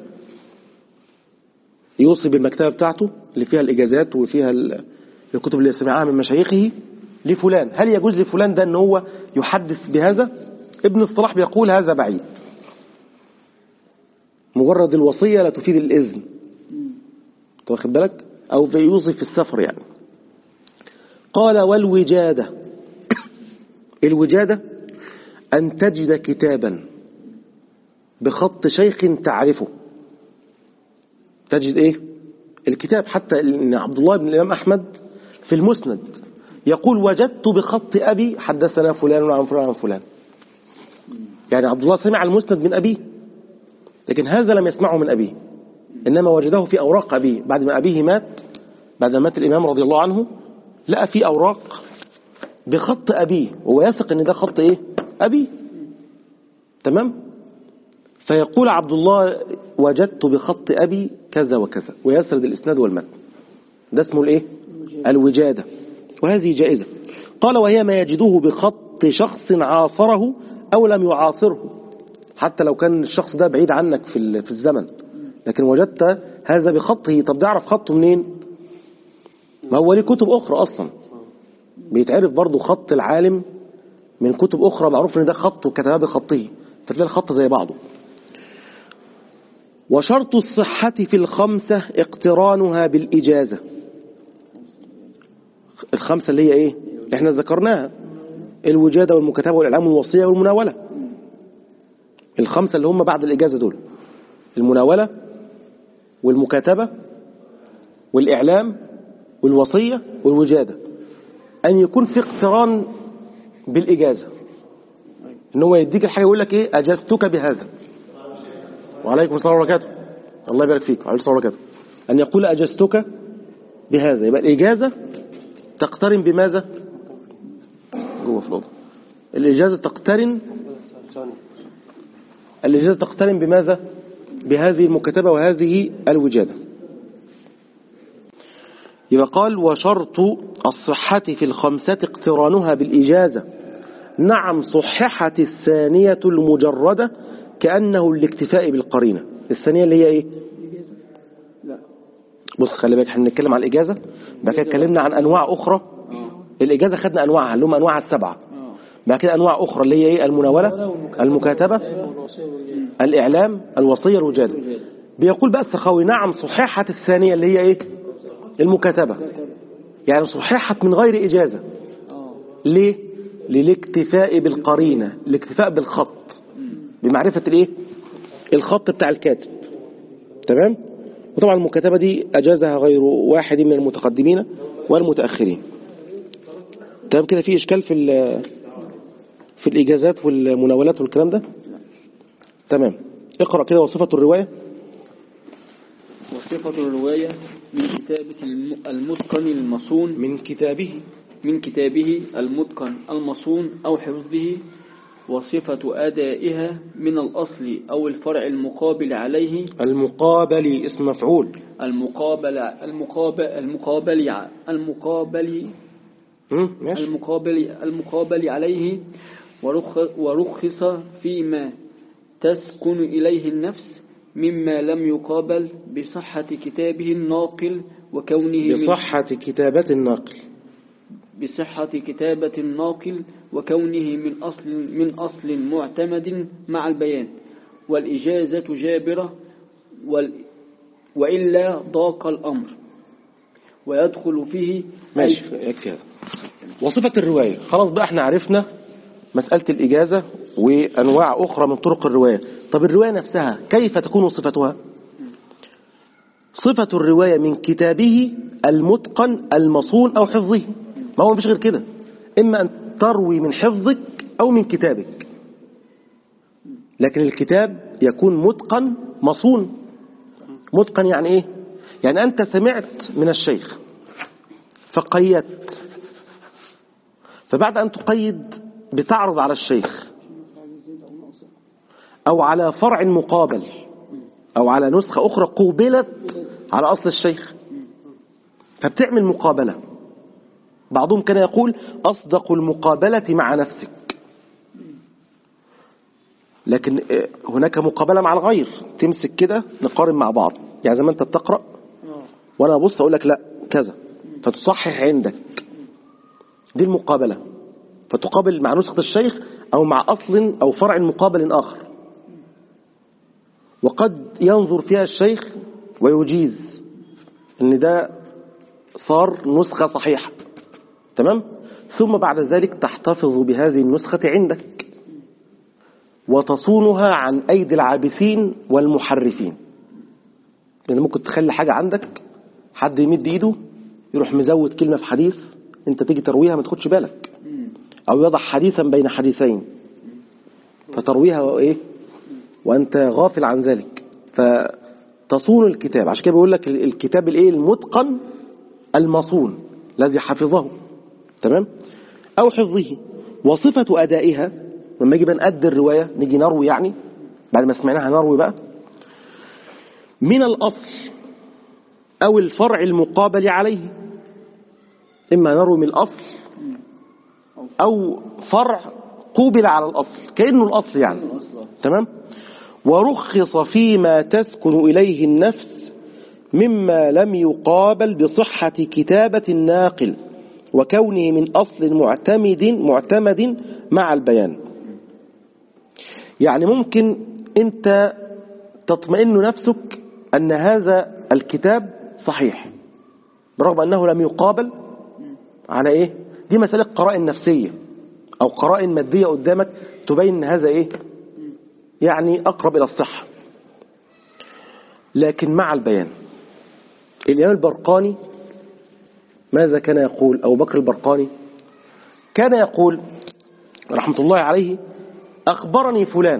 يوصي بالمكتبة بتاعته اللي فيها الإجازات وفيها ال- الكتب اللي سمعها من مشايخه لفلان هل يجوز لفلان ده أن هو يحدث بهذا ابن الصلاح بيقول هذا بعيد مجرد الوصية لا تفيد الإذن أنت واخد بالك أو بيوصي في السفر يعني قال والوجادة الوجادة أن تجد كتابا بخط شيخ تعرفه تجد إيه الكتاب حتى إن عبد الله بن الإمام أحمد في المسند يقول وجدت بخط أبي حدثنا فلان عن فلان عن فلان يعني عبد الله سمع المسند من أبيه لكن هذا لم يسمعه من أبيه إنما وجده في أوراق أبيه بعد ما أبيه مات بعد ما مات الإمام رضي الله عنه لقى في أوراق بخط أبيه وهو يثق إن ده خط إيه أبيه تمام فيقول عبد الله وجدت بخط أبي كذا وكذا ويسرد الإسناد والمتن ده اسمه الإيه الوجادة وهذه جائزة قال وهي ما يجده بخط شخص عاصره أو لم يعاصره حتى لو كان الشخص ده بعيد عنك في ال- في الزمن لكن وجدت هذا بخطه طب ده اعرف خطه منين ما هو ليه كتب أخرى أصلا بيتعرف برضه خط العالم من كتب أخرى معروف إن ده خط وكتبها بخطه فتلاقي الخط زي بعضه وشرط الصحة في الخمسة اقترانها بالإجازة الخمسة اللي هي إيه إحنا ذكرناها الوجادة والمكاتبة والإعلام والوصية والمناولة الخمسة اللي هم بعد الإجازة دول المناولة والمكاتبة والإعلام والوصية والوجادة أن يكون في اقتران بالإجازة إن هو يديك الحاجة يقول لك إيه أجازتك بهذا وعليكم السلام ورحمة الله الله يبارك فيك وعليكم السلام ورحمة أن يقول أجازتك بهذا يبقى الإجازة تقترن بماذا جوه في الأوضة الإجازة تقترن الإجازة تقترن بماذا بهذه المكاتبة وهذه الوجادة يبقى قال وشرط الصحة في الخمسة اقترانها بالإجازة نعم صححت الثانية المجردة كأنه الاكتفاء بالقرينة الثانية اللي هي ايه لا بص خلي بالك احنا بنتكلم عن الإجازة بعد كده اتكلمنا عن أنواع أخرى اه الإجازة خدنا أنواعها اللي هم أنواع السبعة اه بعد كده أنواع أخرى اللي هي ايه المناولة المكاتبة الإعلام الوصية الوجادة بيقول بقى السخاوي نعم صححت الثانية اللي هي ايه المكاتبة يعني صححت من غير إجازة اه ليه للاكتفاء بالقرينة الاكتفاء بالخط بمعرفة الايه الخط بتاع الكاتب تمام وطبعا المكاتبة دي أجازها غير واحد من المتقدمين والمتأخرين تمام كده في إشكال في ال- في الإجازات والمناولات والكلام ده تمام اقرأ كده وصفة الرواية وصفة الرواية من كتابة الم- المتقن المصون من كتابه من كتابه المتقن المصون أو حفظه وصفة أدائها من الأصل أو الفرع المقابل عليه المقابل اسم مفعول المقابل المقابل المقابل ع- المقابل مم، ماشي المقابل المقابل عليه ورخ- ورخص فيما تسكن إليه النفس مما لم يقابل بصحة كتابه الناقل وكونه من بصحة كتابة الناقل بصحة كتابة الناقل وكونه من أصل من أصل معتمد مع البيان والإجازة جابرة وال وإلا ضاق الأمر ويدخل فيه ماشي يكفي هذا وصفة الرواية خلاص بقى احنا عرفنا مسألة الإجازة وأنواع أخرى من طرق الرواية طب الرواية نفسها كيف تكون صفتها صفة الرواية من كتابه المتقن المصون أو حفظه ما هو مفيش غير كده إما أن تروي من حفظك أو من كتابك لكن الكتاب يكون متقن مصون متقن يعني إيه يعني أنت سمعت من الشيخ فقيدت فبعد أن تقيد بتعرض على الشيخ أو على فرع مقابل أو على نسخة أخرى قوبلت على أصل الشيخ فبتعمل مقابلة بعضهم كان يقول أصدق المقابلة مع نفسك لكن آه، هناك مقابلة مع الغير تمسك كده نقارن مع بعض يعني زي ما أنت بتقرأ وأنا أبص أقول لك لا كذا فتصحح عندك دي المقابلة فتقابل مع نسخة الشيخ أو مع أصل أو فرع مقابل آخر وقد ينظر فيها الشيخ ويجيز ان ده صار نسخة صحيحة تمام ثم بعد ذلك تحتفظ بهذه النسخة عندك وتصونها عن أيدي العابثين والمحرفين لأن ممكن تخلي حاجة عندك حد يمد إيده يروح مزود كلمة في حديث أنت تيجي ترويها ما تاخدش بالك أو يضع حديثا بين حديثين فترويها وإيه وأنت غافل عن ذلك فتصون الكتاب عشان كده بيقول لك الكتاب الإيه المتقن المصون الذي حفظه تمام أو حفظه وصفة أدائها لما يجي بقى نأدي الرواية نيجي نروي يعني بعد ما سمعناها نروي بقى من الأصل أو الفرع المقابل عليه إما نروي من الأصل أو فرع قوبل على الأصل كأنه الأصل يعني تمام ورخص فيما تسكن إليه النفس مما لم يقابل بصحة كتابة الناقل وكونه من أصل معتمد معتمد مع البيان يعني ممكن أنت تطمئن نفسك أن هذا الكتاب صحيح برغم أنه لم يقابل على إيه دي مسألة قرائن نفسية أو قرائن مادية قدامك تبين أن هذا إيه يعني أقرب إلى الصحة لكن مع البيان الإمام البرقاني ماذا كان يقول أبو بكر البرقاني كان يقول رحمة الله عليه أخبرني فلان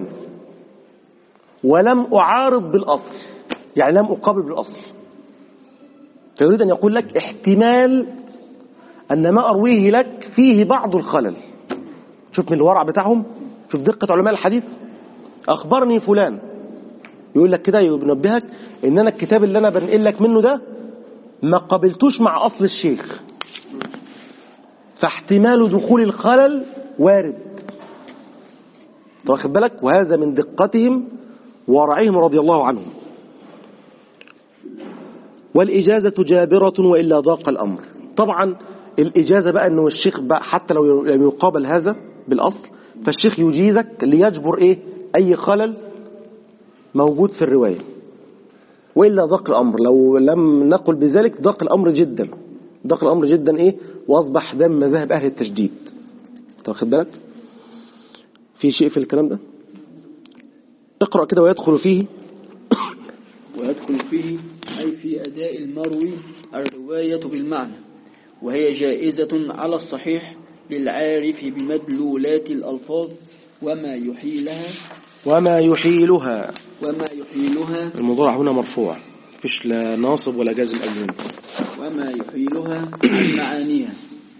ولم أعارض بالأصل يعني لم أقابل بالأصل فيريد أن يقول لك احتمال أن ما أرويه لك فيه بعض الخلل شوف من الورع بتاعهم شوف دقة علماء الحديث أخبرني فلان يقول لك كده ينبهك إن أنا الكتاب اللي أنا بنقل لك منه ده ما قبلتوش مع أصل الشيخ فاحتمال دخول الخلل وارد واخد بالك وهذا من دقتهم ورعهم رضي الله عنهم والإجازة جابرة وإلا ضاق الأمر طبعا الإجازة بقى أنه الشيخ بقى حتى لو لم يقابل هذا بالأصل فالشيخ يجيزك ليجبر إيه أي خلل موجود في الرواية وإلا ضاق الأمر لو لم نقل بذلك ضاق الأمر جدا ضاق الأمر جدا إيه وأصبح ده من مذاهب أهل التشديد واخد بالك في شيء في الكلام ده اقرأ كده ويدخل فيه ويدخل فيه أي في أداء المروي الرواية بالمعنى وهي جائزة على الصحيح للعارف بمدلولات الألفاظ وما يحيلها وما يحيلها وما يحيلها المضارع هنا مرفوع مفيش لا ناصب ولا جازم قبل منه وما يحيلها عن معانيها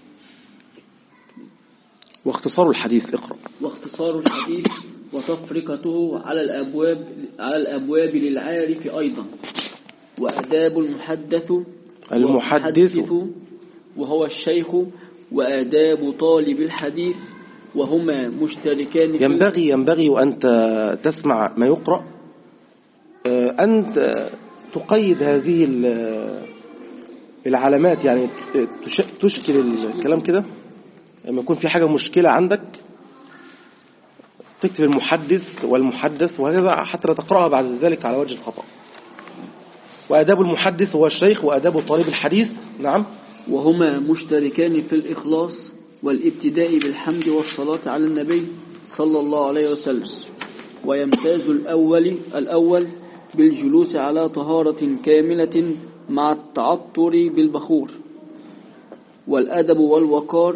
واختصار الحديث اقرأ واختصار الحديث وتفرقته على الأبواب على الأبواب للعارف أيضا وآداب المحدث المحدث وهو الشيخ وآداب طالب الحديث وهما مشتركان في ينبغي ينبغي وأنت تسمع ما يقرأ آه، أن ت- تقيد هذه ال- العلامات يعني تش- تشكل الكلام كده لما يكون في حاجة مشكلة عندك تكتب المحدث والمحدث وهكذا حتى لا تقرأها بعد ذلك على وجه الخطأ وآداب المحدث هو الشيخ وآداب طالب الحديث نعم وهما مشتركان في الإخلاص والابتداء بالحمد والصلاة على النبي صلى الله عليه وسلم ويمتاز الأول الأول بالجلوس على طهارة كاملة مع التعطر بالبخور والأدب والوقار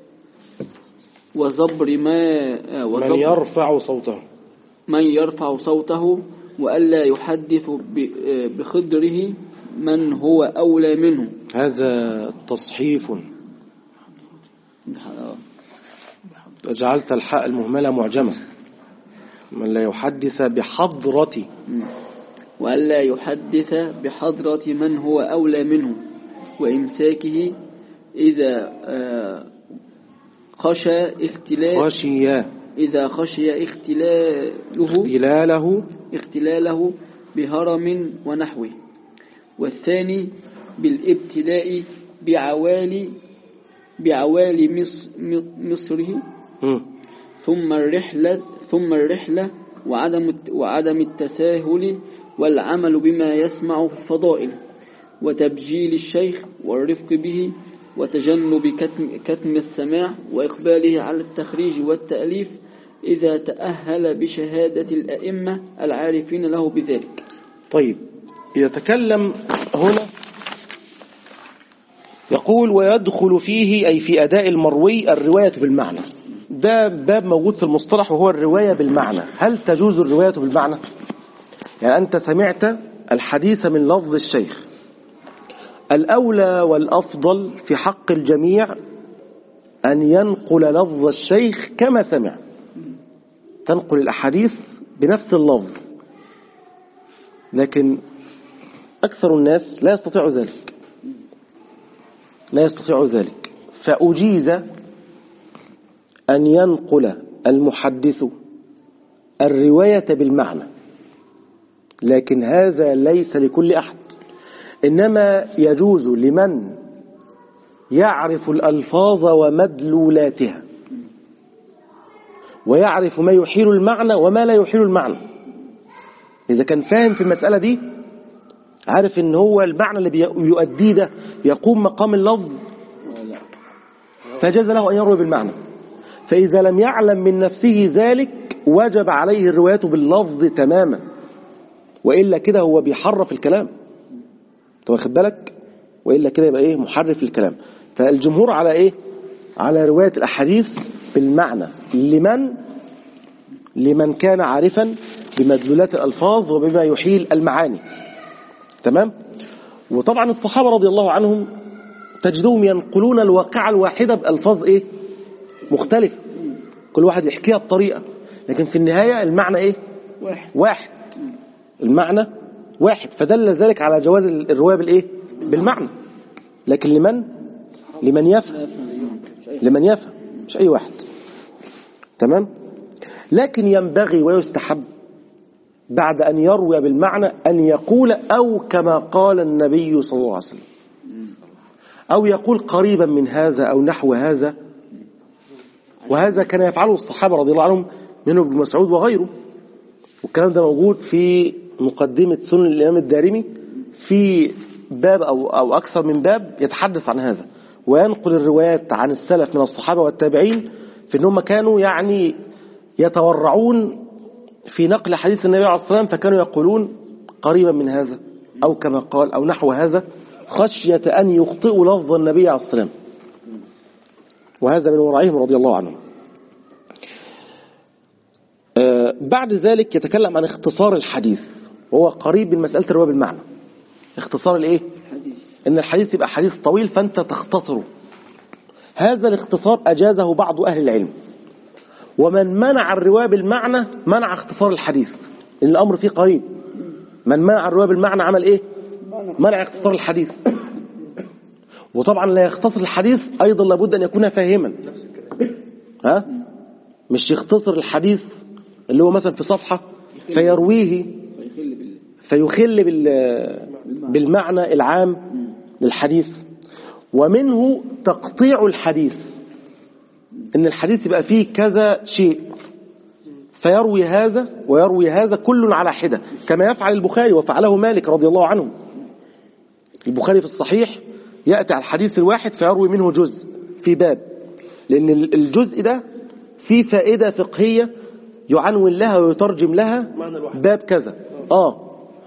وزبر ما من وزبر يرفع صوته من يرفع صوته وألا يحدث ب- بخدره من هو أولى منه هذا تصحيف جعلت الحاء المهملة معجمة من لا يحدث بحضرة وألا يحدث بحضرة من هو أولى منه وإمساكه إذا آه، خشى اختلاف خشي إذا خشي اختلاله اختلاله اختلاله بهرم ونحوه والثاني بالابتداء بعوالي بعوالي مص م- مصره مم. ثم الرحلة ثم الرحلة وعدم الت- وعدم التساهل والعمل بما يسمع في الفضائل وتبجيل الشيخ والرفق به وتجنب كتم, كتم السماع وإقباله على التخريج والتأليف إذا تأهل بشهادة الأئمة العارفين له بذلك طيب يتكلم هنا يقول ويدخل فيه أي في أداء المروي الرواية بالمعنى ده باب موجود في المصطلح وهو الرواية بالمعنى هل تجوز الرواية بالمعنى يعني أنت سمعت الحديث من لفظ الشيخ الأولى والأفضل في حق الجميع أن ينقل لفظ الشيخ كما سمع تنقل الأحاديث بنفس اللفظ لكن أكثر الناس لا يستطيع ذلك لا يستطيع ذلك فأجيز أن ينقل المحدث الرواية بالمعنى لكن هذا ليس لكل أحد إنما يجوز لمن يعرف الألفاظ ومدلولاتها ويعرف ما يحيل المعنى وما لا يحيل المعنى إذا كان فاهم في المسألة دي عارف إن هو المعنى اللي بيؤديه ده يقوم مقام اللفظ فجاز له أن يروي بالمعنى فإذا لم يعلم من نفسه ذلك وجب عليه الرواية باللفظ تماما وإلا كده هو بيحرف الكلام انت واخد بالك وإلا كده يبقى إيه محرف الكلام فالجمهور على إيه على رواية الأحاديث بالمعنى لمن لمن كان عارفا بمدلولات الألفاظ وبما يحيل المعاني تمام وطبعا الصحابة رضي الله عنهم تجدهم ينقلون الواقعة الواحدة بألفاظ إيه مختلفة كل واحد يحكيها بطريقة لكن في النهاية المعنى ايه واحد واحد المعنى واحد فدل ذلك على جواز الرواية بالايه بالمعنى لكن لمن لمن يفهم لمن يفهم مش اي واحد تمام لكن ينبغي ويستحب بعد أن يروي بالمعنى أن يقول أو كما قال النبي صلى الله عليه وسلم أو يقول قريبا من هذا أو نحو هذا وهذا كان يفعله الصحابة رضي الله عنهم منهم ابن مسعود وغيره والكلام ده موجود في مقدمة سنن الإمام الدارمي في باب أو, أو أكثر من باب يتحدث عن هذا وينقل الروايات عن السلف من الصحابة والتابعين في أنهم كانوا يعني يتورعون في نقل حديث النبي عليه الصلاة والسلام فكانوا يقولون قريبا من هذا أو كما قال أو نحو هذا خشية أن يخطئوا لفظ النبي عليه الصلاة والسلام وهذا من ورائهم رضي الله عنهم آه، بعد ذلك يتكلم عن اختصار الحديث وهو قريب من مسألة الرواية بالمعنى اختصار الايه حديث ان الحديث يبقى حديث طويل فانت تختصره هذا الاختصار اجازه بعض اهل العلم ومن منع الرواية بالمعنى منع اختصار الحديث لأن الامر فيه قريب من منع الرواية بالمعنى عمل ايه منع اختصار الحديث وطبعا لا يختصر الحديث ايضا لابد ان يكون فاهما ها مش يختصر الحديث اللي هو مثلا في صفحة فيرويه فيخل بالله فيخل بال- بالمعنى العام للحديث ومنه تقطيع الحديث ان الحديث يبقى فيه كذا شيء فيروي هذا ويروي هذا كل على حدة كما يفعل البخاري وفعله مالك رضي الله عنه البخاري في الصحيح يأتي على الحديث الواحد فيروي منه جزء في باب لأن الجزء ده فيه فائدة فقهية يعنون لها ويترجم لها باب كذا آه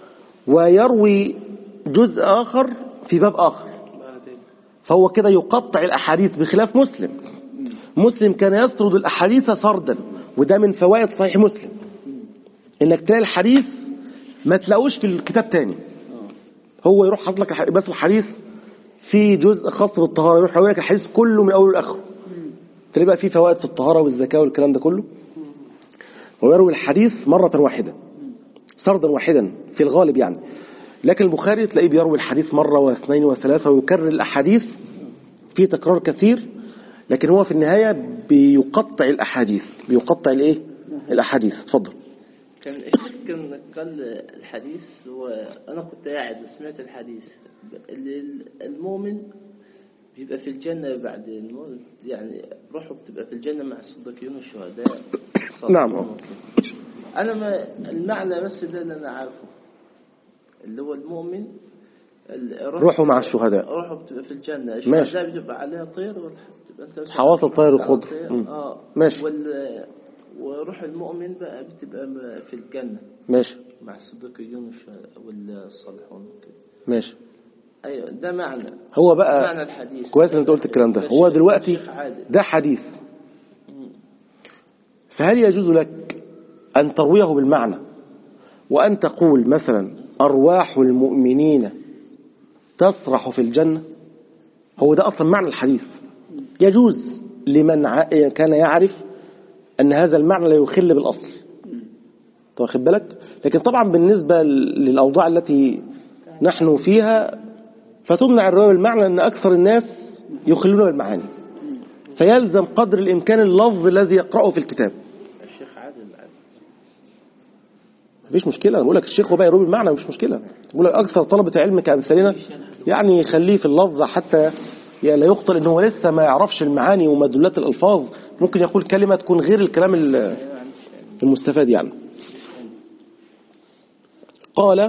ويروي جزء آخر في باب آخر فهو كده يقطع الأحاديث بخلاف مسلم مسلم كان يسرد الأحاديث سردا وده من فوائد صحيح مسلم إنك تلاقي الحديث ما تلاقوش في الكتاب تاني هو يروح حاطط لك الح- بس الحديث في جزء خاص بالطهارة يروح يقول لك الحديث كله من أوله لآخره تلاقي بقى فيه فوائد في الطهارة والزكاة والكلام ده كله ويروي الحديث مرة واحدة سردا واحدا في الغالب يعني لكن البخاري تلاقيه بيروي الحديث مرة واثنين وثلاثة ويكرر الأحاديث في تكرار كثير لكن هو في النهاية بيقطع الأحاديث بيقطع الإيه؟ الأحاديث اتفضل كان الشيخ كان قال الحديث وأنا كنت قاعد وسمعت الحديث اللي المؤمن بيبقى في الجنة بعد الموت يعني روحه بتبقى في الجنة مع الصديقين والشهداء نعم. أنا ما المعنى بس ده اللي أنا عارفه اللي هو المؤمن ال- روحه مع الشهداء. روحه بتبقى في الجنة ماشي. الشهداء بتبقى عليها طير ولا بتبقى أنت بس- حواصل طير على وخضر. طير. مم. اه ماشي. وال وروح المؤمن بقى بتبقى م- في الجنة ماشي مع الصديقيون والشهداء والصالحون وكده ماشي ايوه ده معنى هو بقى معنى الحديث كويس ان انت قلت الكلام ده هو دلوقتي الشيخ عادل. ده حديث فهل يجوز لك أن ترويه بالمعنى وأن تقول مثلا أرواح المؤمنين تسرح في الجنة هو ده أصلا معنى الحديث يجوز لمن ع- كان يعرف أن هذا المعنى لا يخل بالأصل أنت واخد بالك لكن طبعا بالنسبة للأوضاع التي نحن فيها فتمنع الرواية بالمعنى أن أكثر الناس يخلون بالمعاني فيلزم قدر الإمكان اللفظ الذي يقرأه في الكتاب الشيخ عادل عادل. مفيش مشكلة أنا بقول لك الشيخ هو بقى يروي بالمعنى مش مشكلة بقول لك أكثر طلبة علم كأمثالنا يعني يخليه في اللفظ حتى يعني لا يخطئ إن هو لسه ما يعرفش المعاني ومدلات الألفاظ ممكن يقول كلمة تكون غير الكلام ال- المستفاد يعني قال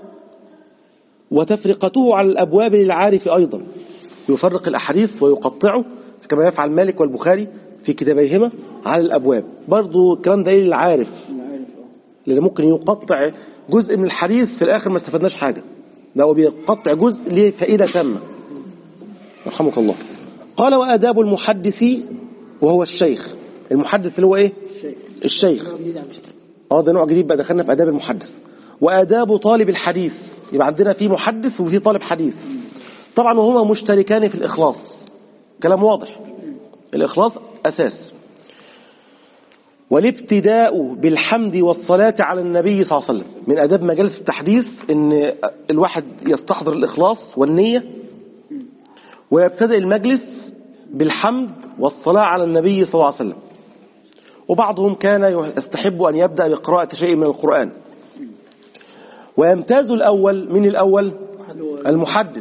وتفرقته على الأبواب للعارف أيضا يفرق الأحاديث ويقطعه كما يفعل مالك والبخاري في كتابيهما على الأبواب برضو الكلام ده إيه للعارف أنا عارف اه لأن ممكن يقطع جزء من الحديث في الآخر ما استفدناش حاجة لا هو بيقطع جزء ليه فائدة تامة رحمك الله قال وآداب المحدث وهو الشيخ المحدث اللي هو إيه الشيخ جديد عن الشيخ. اه ده نوع جديد بقى دخلنا في آداب المحدث وآداب طالب الحديث يبقى عندنا في محدث وفي طالب حديث طبعا وهما مشتركان في الإخلاص كلام واضح الإخلاص أساس والابتداء بالحمد والصلاة على النبي صلى الله عليه وسلم من أداب مجالس التحديث إن الواحد يستحضر الإخلاص والنية ويبتدئ المجلس بالحمد والصلاة على النبي صلى الله عليه وسلم وبعضهم كان يستحب أن يبدأ بقراءة شيء من القرآن ويمتاز الأول من الأول المحدث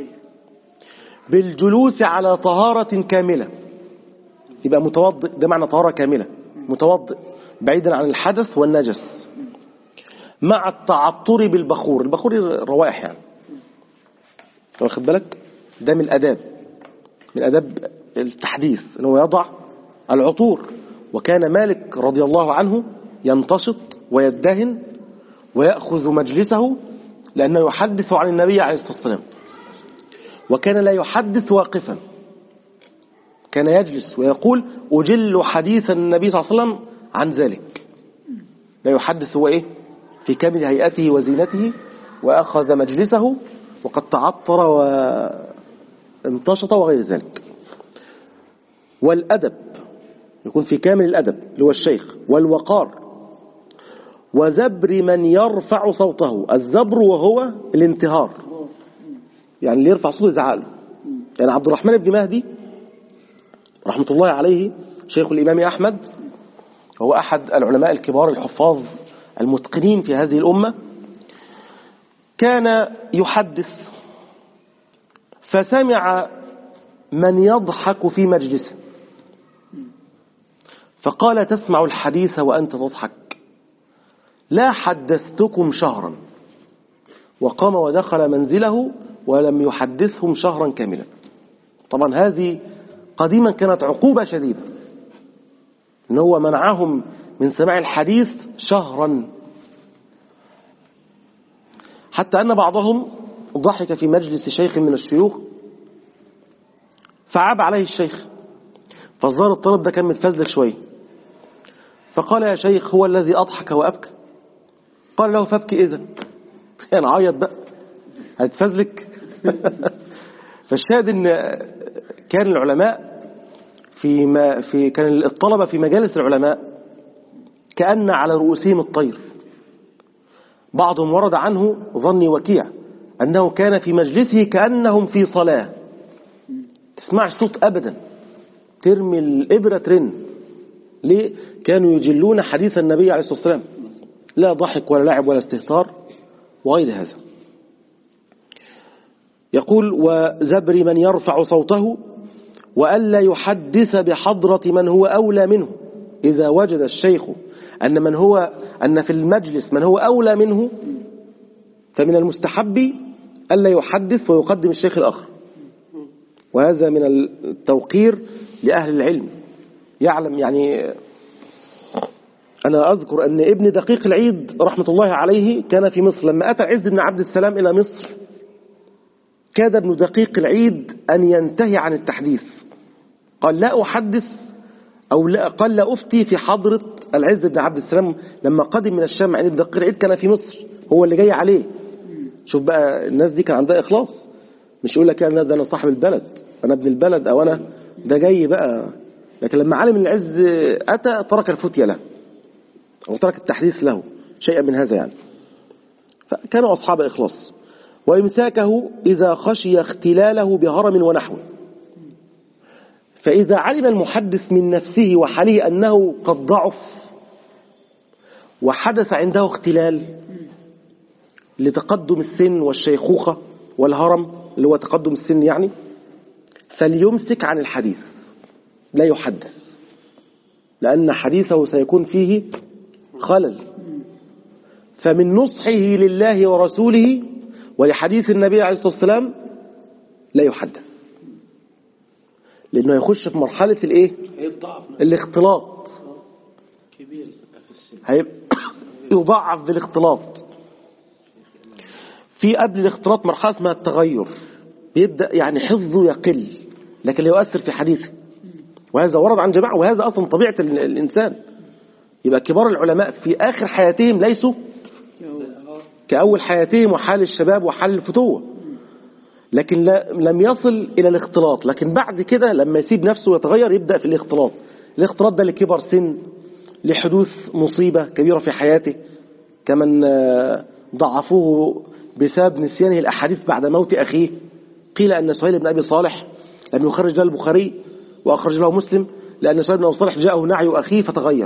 بالجلوس على طهارة كاملة يبقى متوضئ ده معنى طهارة كاملة متوضئ بعيدا عن الحدث والنجس مع التعطر بالبخور البخور روائح يعني واخد بالك ده من الأداب من أداب التحديث أنه يضع العطور وكان مالك رضي الله عنه ينتشط ويدهن ويأخذ مجلسه لأنه يحدث عن النبي عليه الصلاة والسلام وكان لا يحدث واقفا كان يجلس ويقول أجل حديث النبي صلى الله عليه وسلم عن ذلك لا يحدث هو إيه في كامل هيئته وزينته وأخذ مجلسه وقد تعطر وانتشط وغير ذلك والأدب يكون في كامل الأدب اللي هو الشيخ والوقار وزبر من يرفع صوته الزبر وهو الانتهار يعني اللي يرفع صوته يزعله يعني عبد الرحمن بن مهدي رحمة الله عليه شيخ الإمام أحمد هو أحد العلماء الكبار الحفاظ المتقنين في هذه الأمة كان يحدث فسمع من يضحك في مجلسه فقال تسمع الحديث وأنت تضحك لا حدثتكم شهرا وقام ودخل منزله ولم يحدثهم شهرا كاملا طبعا هذه قديما كانت عقوبة شديدة ان هو منعهم من سماع الحديث شهرا حتى أن بعضهم ضحك في مجلس شيخ من الشيوخ فعاب عليه الشيخ فالظاهر الطلب ده كان متفزلك شويه فقال يا شيخ هو الذي أضحك وأبكى قال له فابكي إذا يعني عيط بقى هتفزلك فالشاهد ان كان العلماء في ما في كان الطلبة في مجالس العلماء كأن على رؤوسهم الطير بعضهم ورد عنه ظني وكيع أنه كان في مجلسه كأنهم في صلاة تسمعش صوت أبدا ترمي الإبرة ترن ليه كانوا يجلون حديث النبي عليه الصلاة والسلام لا ضحك ولا لعب ولا استهتار وغير هذا يقول وزبر من يرفع صوته وألا يحدث بحضرة من هو أولى منه إذا وجد الشيخ أن من هو أن في المجلس من هو أولى منه فمن المستحب ألا يحدث ويقدم الشيخ الآخر وهذا من التوقير لأهل العلم يعلم يعني أنا أذكر أن ابن دقيق العيد رحمة الله عليه كان في مصر لما أتى عز بن عبد السلام إلى مصر كاد ابن دقيق العيد أن ينتهي عن التحديث قال لا أحدث أو لا قال لا أفتي في حضرة العز بن عبد السلام لما قدم من الشام عن ابن دقيق العيد كان في مصر هو اللي جاي عليه شوف بقى الناس دي كان عندها إخلاص مش يقول لك أنا ده أنا صاحب البلد أنا ابن البلد أو أنا ده جاي بقى لكن لما علم العز أتى ترك الفتية له أو ترك التحديث له شيئا من هذا يعني فكانوا أصحاب إخلاص وإمساكه إذا خشي اختلاله بهرم ونحوه فإذا علم المحدث من نفسه وحاله أنه قد ضعف وحدث عنده اختلال لتقدم السن والشيخوخة والهرم اللي هو تقدم السن يعني فليمسك عن الحديث لا يحدث لأن حديثه سيكون فيه خلل فمن نصحه لله ورسوله ولحديث النبي عليه الصلاة والسلام لا يحدث لأنه يخش في مرحلة الايه الاختلاط كبير في السن هيبقى يضعف بالاختلاط في قبل الاختلاط مرحلة اسمها التغير بيبدأ يعني حفظه يقل لكن لا يؤثر في حديثه وهذا ورد عن جماعة وهذا أصلا طبيعة ال- الإنسان يبقى كبار العلماء في آخر حياتهم ليسوا كأول حياتهم وحال الشباب وحال الفتوة لكن لا لم يصل إلى الاختلاط لكن بعد كده لما يسيب نفسه ويتغير يبدأ في الاختلاط الاختلاط ده لكبر سن لحدوث مصيبة كبيرة في حياته كمن آه، ضعفوه بسبب نسيانه الأحاديث بعد موت أخيه قيل أن سهيل بن أبي صالح لم يخرج له البخاري وأخرج له مسلم لأن سهيل بن أبي صالح جاءه نعي أخيه فتغير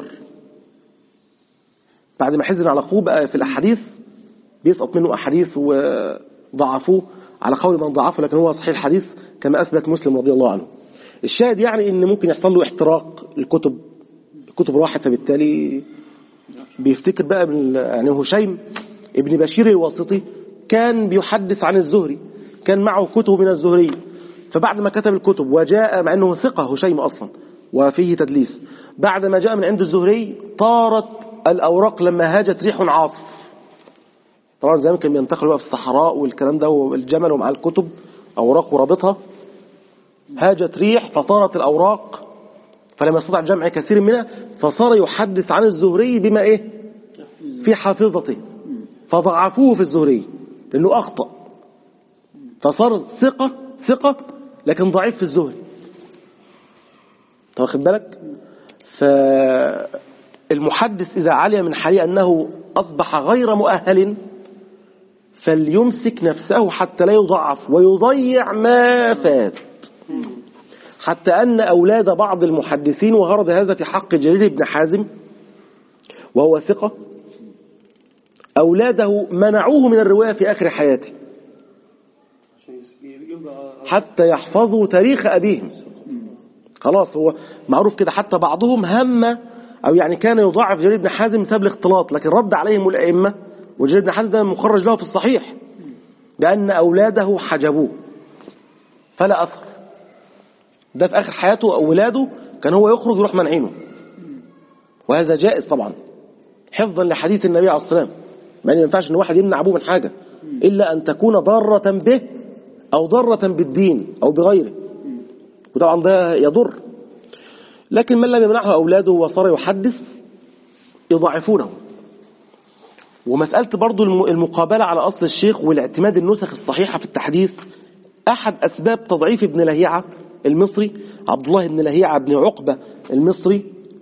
بعد ما حزن على أخوه بقى في الأحاديث بيسقط منه أحاديث وضعفوه على قول من ضعفه لكن هو صحيح الحديث كما أثبت مسلم رضي الله عنه الشاهد يعني ان ممكن يحصل له احتراق الكتب الكتب راحت فبالتالي بيفتكر بقى بال- يعني هشيم ابن بشير الواسطي كان بيحدث عن الزهري كان معه كتب من الزهري فبعد ما كتب الكتب وجاء مع انه ثقة هشيم اصلا وفيه تدليس بعد ما جاء من عند الزهري طارت الاوراق لما هاجت ريح عاصف طبعا زمان كان بينتقلوا بقى في الصحراء والكلام ده والجمل ومع الكتب اوراق ورابطها هاجت ريح فطارت الأوراق فلم يستطع جمع كثير منها فصار يحدث عن الزهري بما إيه في حافظته فضعفوه في الزهري لأنه أخطأ فصار ثقة ثقة لكن ضعيف في الزهري أنت واخد بالك فالمحدث إذا علم من حالي أنه أصبح غير مؤهل فليمسك نفسه حتى لا يضعف ويضيع ما فات حتى أن أولاد بعض المحدثين وغرض هذا في حق جرير بن حازم وهو ثقة أولاده منعوه من الرواية في آخر حياته حتى يحفظوا تاريخ أبيهم خلاص هو معروف كده حتى بعضهم هم أو يعني كان يضاعف جرير بن حازم بسبب الاختلاط لكن رد عليهم الأئمة وجرير بن حازم ده مخرج له في الصحيح بأن أولاده حجبوه فلا أثر ده في آخر حياته أو ولاده كان هو يخرج يروح منعينه وهذا جائز طبعا حفظا لحديث النبي عليه الصلاة والسلام ما ينفعش ان واحد يمنع ابوه من حاجة إلا أن تكون ضارة به أو ضارة بالدين أو بغيره وطبعا ده يضر لكن من لم يمنعه أولاده وصار يحدث يضاعفونه ومسألة برضو الم- المقابلة على أصل الشيخ والاعتماد النسخ الصحيحة في التحديث أحد أسباب تضعيف ابن لهيعة المصري عبد الله بن لهيعة بن عقبة المصري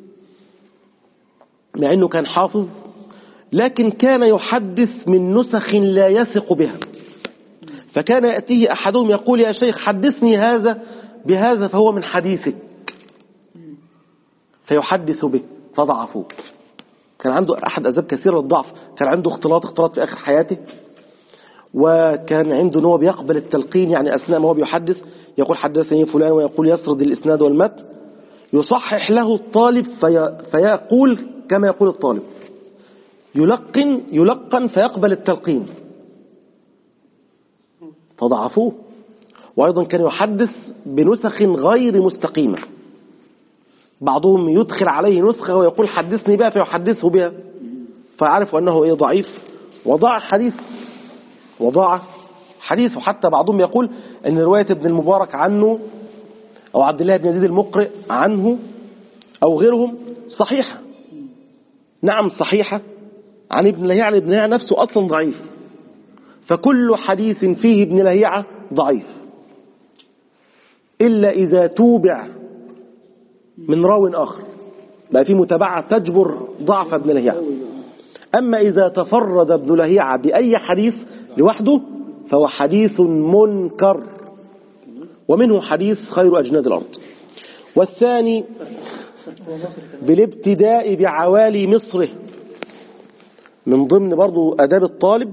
مع أنه كان حافظ لكن كان يحدث من نسخ لا يثق بها فكان يأتيه أحدهم يقول يا شيخ حدثني هذا بهذا فهو من حديثك فيحدث به فضعفوه كان عنده أحد أسباب كثيرة للضعف كان عنده اختلاط اختلاط في آخر حياته وكان عنده ان هو بيقبل التلقين يعني أثناء ما هو بيحدث يقول حدثني فلان ويقول يسرد الإسناد والمتن يصحح له الطالب في فيقول كما يقول الطالب يلقن يلقن فيقبل التلقين فضعفوه وأيضا كان يحدث بنسخ غير مستقيمة بعضهم يدخل عليه نسخة ويقول حدثني بها فيحدثه بها فعرفوا أنه إيه ضعيف وضاع حديث وضاع حديث وحتى بعضهم يقول أن رواية ابن المبارك عنه أو عبد الله بن يزيد المقرئ عنه أو غيرهم صحيحة نعم صحيحة عن ابن لهيعة ابن لهيعة نفسه أصلا ضعيف فكل حديث فيه ابن لهيعة ضعيف إلا إذا توبع من راو آخر بقى في متابعة تجبر ضعف ابن لهيعة أما إذا تفرد ابن لهيعة بأي حديث لوحده فهو حديث منكر ومنه حديث خير أجناد الأرض والثاني بالابتداء بعوالي مصره من ضمن برضو أداب الطالب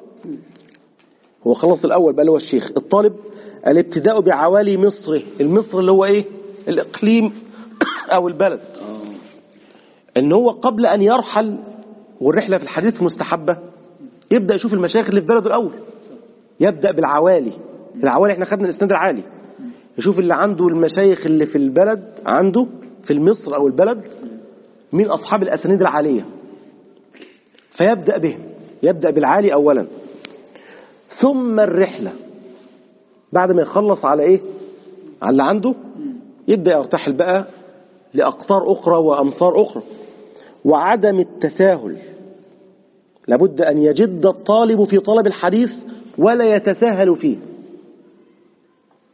هو خلص الأول بقى اللي هو الشيخ الطالب الابتداء بعوالي مصره المصر اللي هو إيه الإقليم أو البلد إن هو قبل أن يرحل والرحلة في الحديث مستحبة يبدأ يشوف المشايخ اللي في بلده الأول يبدأ بالعوالي العوالي احنا خدنا الإسناد العالي يشوف اللي عنده المشايخ اللي في البلد عنده في المصر أو البلد من أصحاب الأسانيد العالية فيبدأ بهم يبدأ بالعالي أولا ثم الرحلة بعد ما يخلص على إيه على اللي عنده يبدأ يرتحل بقى لأقطار أخرى وأمصار أخرى وعدم التساهل لابد أن يجد الطالب في طلب الحديث ولا يتساهل فيه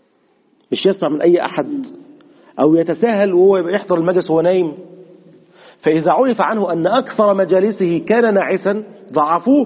مش يسمع من أي أحد أو يتساهل وهو يحضر المجلس وهو نايم فإذا عرف عنه أن أكثر مجالسه كان ناعسا ضعفوه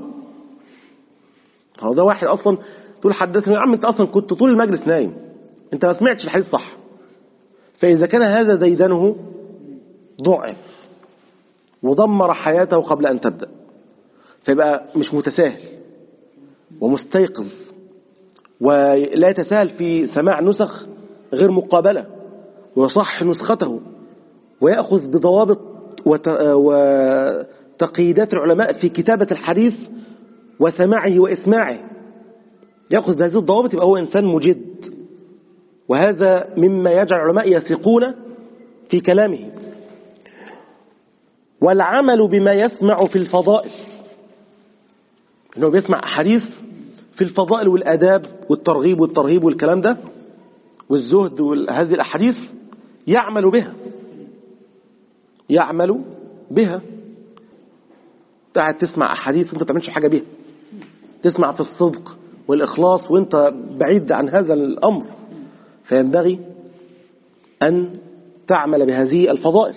هو ده واحد أصلا تقول حدثني يا عم أنت أصلا كنت طول المجلس نايم أنت ما سمعتش الحديث صح فإذا كان هذا ديدنه ضعف ودمر حياته قبل أن تبدأ فيبقى مش متساهل ومستيقظ ولا يتساهل في سماع نسخ غير مقابلة ويصح نسخته ويأخذ بضوابط وت- وتقييدات العلماء في كتابة الحديث وسماعه وإسماعه يأخذ بهذه الضوابط يبقى هو إنسان مجد وهذا مما يجعل العلماء يثقون في كلامه والعمل بما يسمع في الفضائل انه بيسمع احاديث في الفضائل والاداب والترغيب والترهيب والكلام ده والزهد وهذه الاحاديث يعمل بها يعمل بها قاعد تسمع احاديث وانت ما بتعملش حاجه بيها تسمع في الصدق والاخلاص وانت بعيد عن هذا الامر فينبغي ان تعمل بهذه الفضائل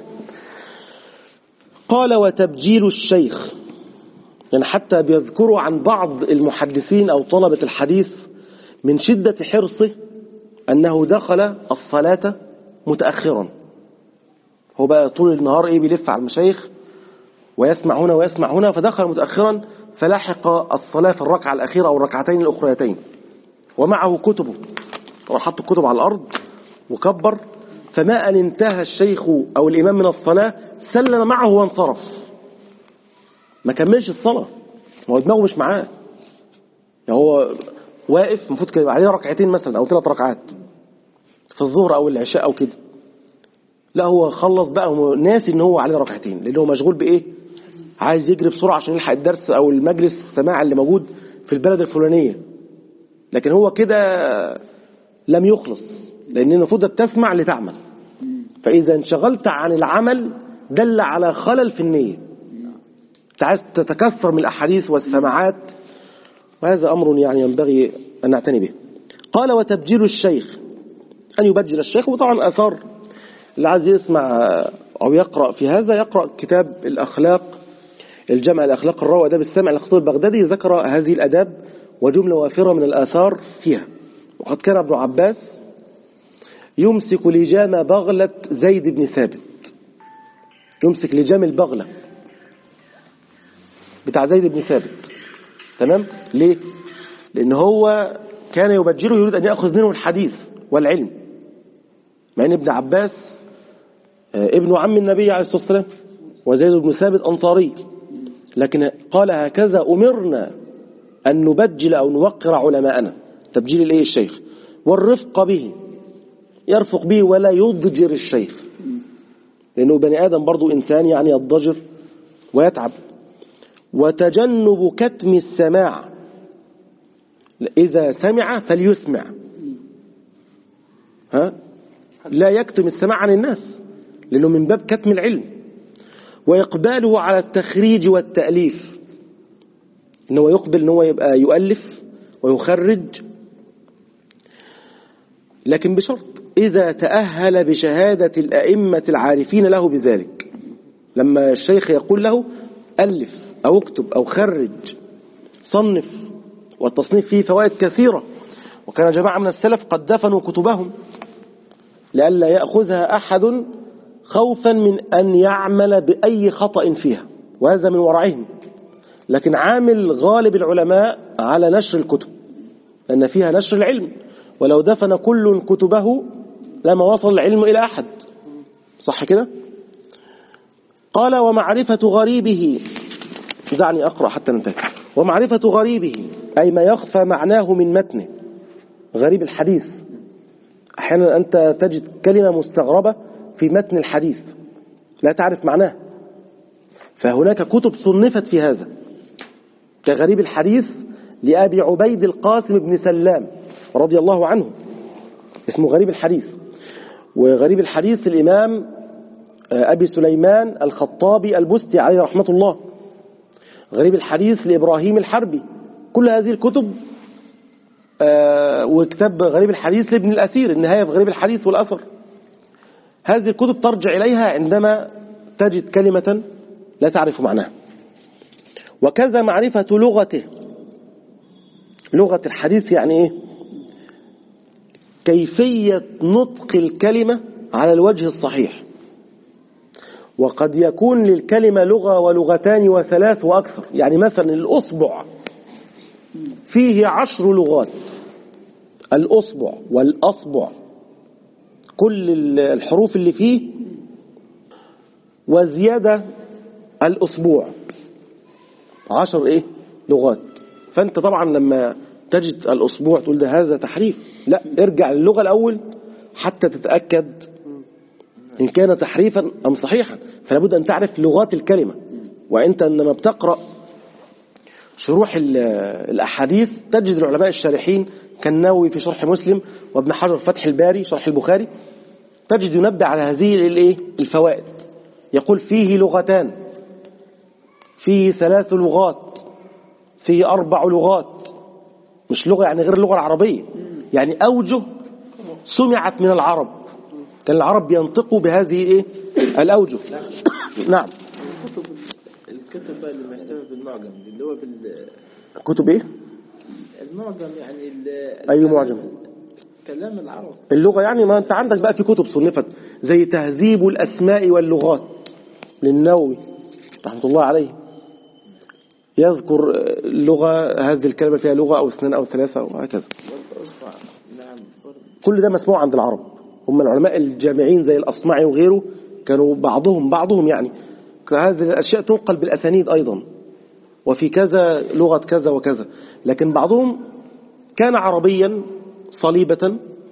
قال وتبجيل الشيخ يعني حتى بيذكروا عن بعض المحدثين أو طلبة الحديث من شدة حرصه أنه دخل الصلاة متأخرا هو بقى طول النهار إيه بيلف على المشايخ ويسمع هنا ويسمع هنا فدخل متأخرا فلحق الصلاة في الركعة الأخيرة أو الركعتين الأخريتين ومعه كتبه طبعا حط الكتب على الأرض وكبر فما أن انتهى الشيخ أو الإمام من الصلاة سلم معه وانصرف ما كملش الصلاة هو دماغه مش معاه يعني هو واقف المفروض كده يبقى عليه ركعتين مثلا أو ثلاث ركعات في الظهر أو العشاء أو كده لا هو خلص بقى هو ناسي ان هو عليه ركعتين لان هو مشغول بايه عايز يجري بسرعه عشان يلحق الدرس او المجلس السماع اللي موجود في البلد الفلانيه لكن هو كده لم يخلص لان المفروض بتسمع لتعمل فاذا انشغلت عن العمل دل على خلل في النيه انت عايز تتكثر من الاحاديث والسماعات وهذا امر يعني ينبغي ان نعتني به قال وتبجيل الشيخ ان يبجل الشيخ وطبعا اثار اللي عايز يسمع أو يقرأ في هذا يقرأ كتاب الأخلاق الجمع الأخلاق الروى ده بالسمع الخطيب البغدادي ذكر هذه الأداب وجملة وافرة من الآثار فيها وقد كان ابن عباس يمسك لجام بغلة زيد بن ثابت يمسك لجام البغلة بتاع زيد بن ثابت تمام ليه لأن هو كان يبجله يريد أن يأخذ منه الحديث والعلم مع أن ابن عباس ابن عم النبي عليه الصلاة والسلام وزيد بن ثابت أنصاري لكن قال هكذا أمرنا أن نبجل أو نوقر علماءنا تبجيل الإيه الشيخ والرفق به يرفق به ولا يضجر الشيخ لأنه بني آدم برضو إنسان يعني يضجر ويتعب وتجنب كتم السماع إذا سمع فليسمع ها لا يكتم السماع عن الناس لأنه من باب كتم العلم وإقباله على التخريج والتأليف إنه يقبل إنه يبقى يؤلف ويخرج لكن بشرط إذا تأهل بشهادة الأئمة العارفين له بذلك لما الشيخ يقول له ألف أو اكتب أو خرج صنف والتصنيف فيه فوائد كثيرة وكان جماعة من السلف قد دفنوا كتبهم لئلا يأخذها أحد خوفا من أن يعمل بأي خطأ فيها وهذا من ورعهم لكن عامل غالب العلماء على نشر الكتب لأن فيها نشر العلم ولو دفن كل كتبه لما وصل العلم إلى أحد صح كده قال ومعرفة غريبه دعني أقرأ حتى ننتهي ومعرفة غريبه أي ما يخفى معناه من متنه غريب الحديث أحيانا أنت تجد كلمة مستغربة في متن الحديث لا تعرف معناه فهناك كتب صنفت في هذا كغريب الحديث لأبي عبيد القاسم بن سلام رضي الله عنه اسمه غريب الحديث وغريب الحديث الإمام أبي سليمان الخطابي البستي عليه رحمة الله غريب الحديث لإبراهيم الحربي كل هذه الكتب وكتاب غريب الحديث لابن الأثير النهاية في غريب الحديث والأثر هذه الكتب ترجع إليها عندما تجد كلمة لا تعرف معناها وكذا معرفة لغته لغة الحديث يعني إيه كيفية نطق الكلمة على الوجه الصحيح وقد يكون للكلمة لغة ولغتان وثلاث وأكثر يعني مثلا الأصبع فيه عشر لغات الأصبع والأصبع كل الحروف اللي فيه وزيادة الأسبوع عشر إيه لغات فأنت طبعا لما تجد الأسبوع تقول ده هذا تحريف لا ارجع للغة الأول حتى تتأكد إن كان تحريفا أم صحيحا فلا بد أن تعرف لغات الكلمة وأنت عندما بتقرأ شروح ال- الأحاديث تجد العلماء الشارحين كالنووي في شرح مسلم وابن حجر فتح الباري شرح البخاري تجد ينبه على هذه الايه الفوائد يقول فيه لغتان فيه ثلاث لغات فيه أربع لغات مش لغة يعني غير اللغة العربية يعني أوجه سمعت من العرب كان العرب ينطقوا بهذه ايه الأوجه نعم الكتب الكتب بقى اللي مكتوبة بالمعجم دي اللي هو بال كتب ايه المعجم يعني ال- أي معجم كلام العرب اللغة يعني ما انت عندك بقى في كتب صنفت زي تهذيب الأسماء واللغات للنووي رحمة الله عليه يذكر اللغة هذه الكلمة فيها لغة أو اثنين أو ثلاثة وهكذا والأصبع نعم برضه. كل ده مسموع عند العرب هم العلماء الجامعين زي الأصمعي وغيره كانوا بعضهم بعضهم يعني هذه الأشياء تنقل بالأسانيد أيضا وفي كذا لغة كذا وكذا لكن بعضهم كان عربيا صليبة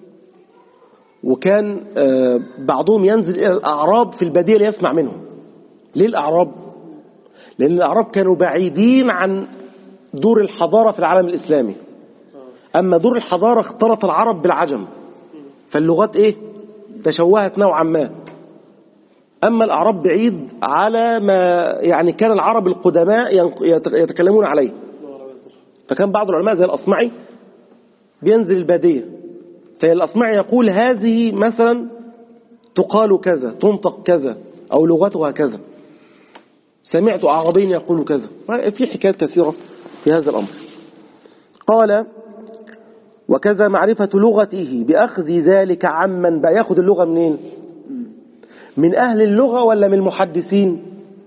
وكان آه، بعضهم ينزل إلى الأعراب في البادية ليسمع منهم ليه الأعراب؟ لأن الأعراب كانوا بعيدين عن دور الحضارة في العالم الإسلامي أما دور الحضارة اختلط العرب بالعجم فاللغات إيه؟ تشوهت نوعا ما أما الأعراب بعيد على ما يعني كان العرب القدماء ينق- يت- يتكلمون عليه فكان بعض العلماء زي الأصمعي بينزل البادية فالأصمعي يقول هذه مثلا تقال كذا تنطق كذا أو لغتها كذا سمعت أعرابين يقول كذا في حكايات كثيرة في هذا الأمر قال وكذا معرفة لغته بأخذ ذلك عمن بقى ياخد اللغة منين من أهل اللغة ولا من المحدثين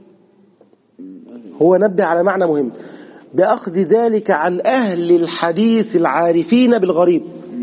هو نبه على معنى مهم بأخذ ذلك عن أهل الحديث العارفين بالغريب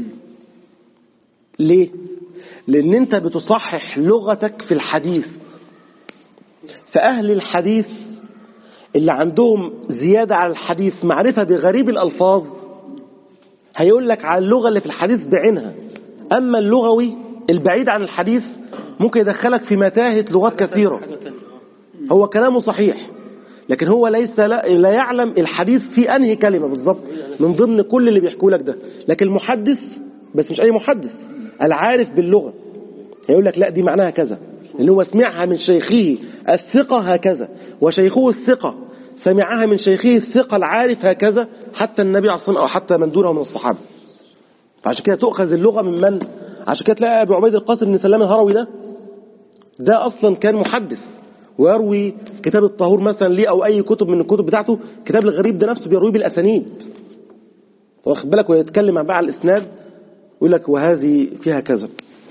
ليه لأن أنت بتصحح لغتك في الحديث فأهل الحديث اللي عندهم زيادة على الحديث معرفة بغريب الألفاظ هيقول لك على اللغة اللي في الحديث بعينها أما اللغوي البعيد عن الحديث ممكن يدخلك في متاهة لغات كثيرة هو كلامه صحيح لكن هو ليس لا, لا يعلم الحديث في أنهي كلمة بالضبط من ضمن كل اللي بيحكوا لك ده لكن المحدث بس مش أي محدث العارف باللغة هيقول لك لا دي معناها كذا لأن هو سمعها من شيخه الثقة هكذا وشيخه الثقة سمعها من شيخه الثقة العارف هكذا حتى النبي عليه الصلاة والسلام أو حتى من دونه من الصحابة فعشان كده تؤخذ اللغة من من عشان كده تلاقي أبو عبيد القاسم بن سلام الهروي ده ده أصلا كان محدث ويروي كتاب الطهور مثلا ليه أو أي كتب من الكتب بتاعته كتاب الغريب ده نفسه بيرويه بالأسانيد واخد بالك ويتكلم بقى على الإسناد يقول لك وهذه فيها كذا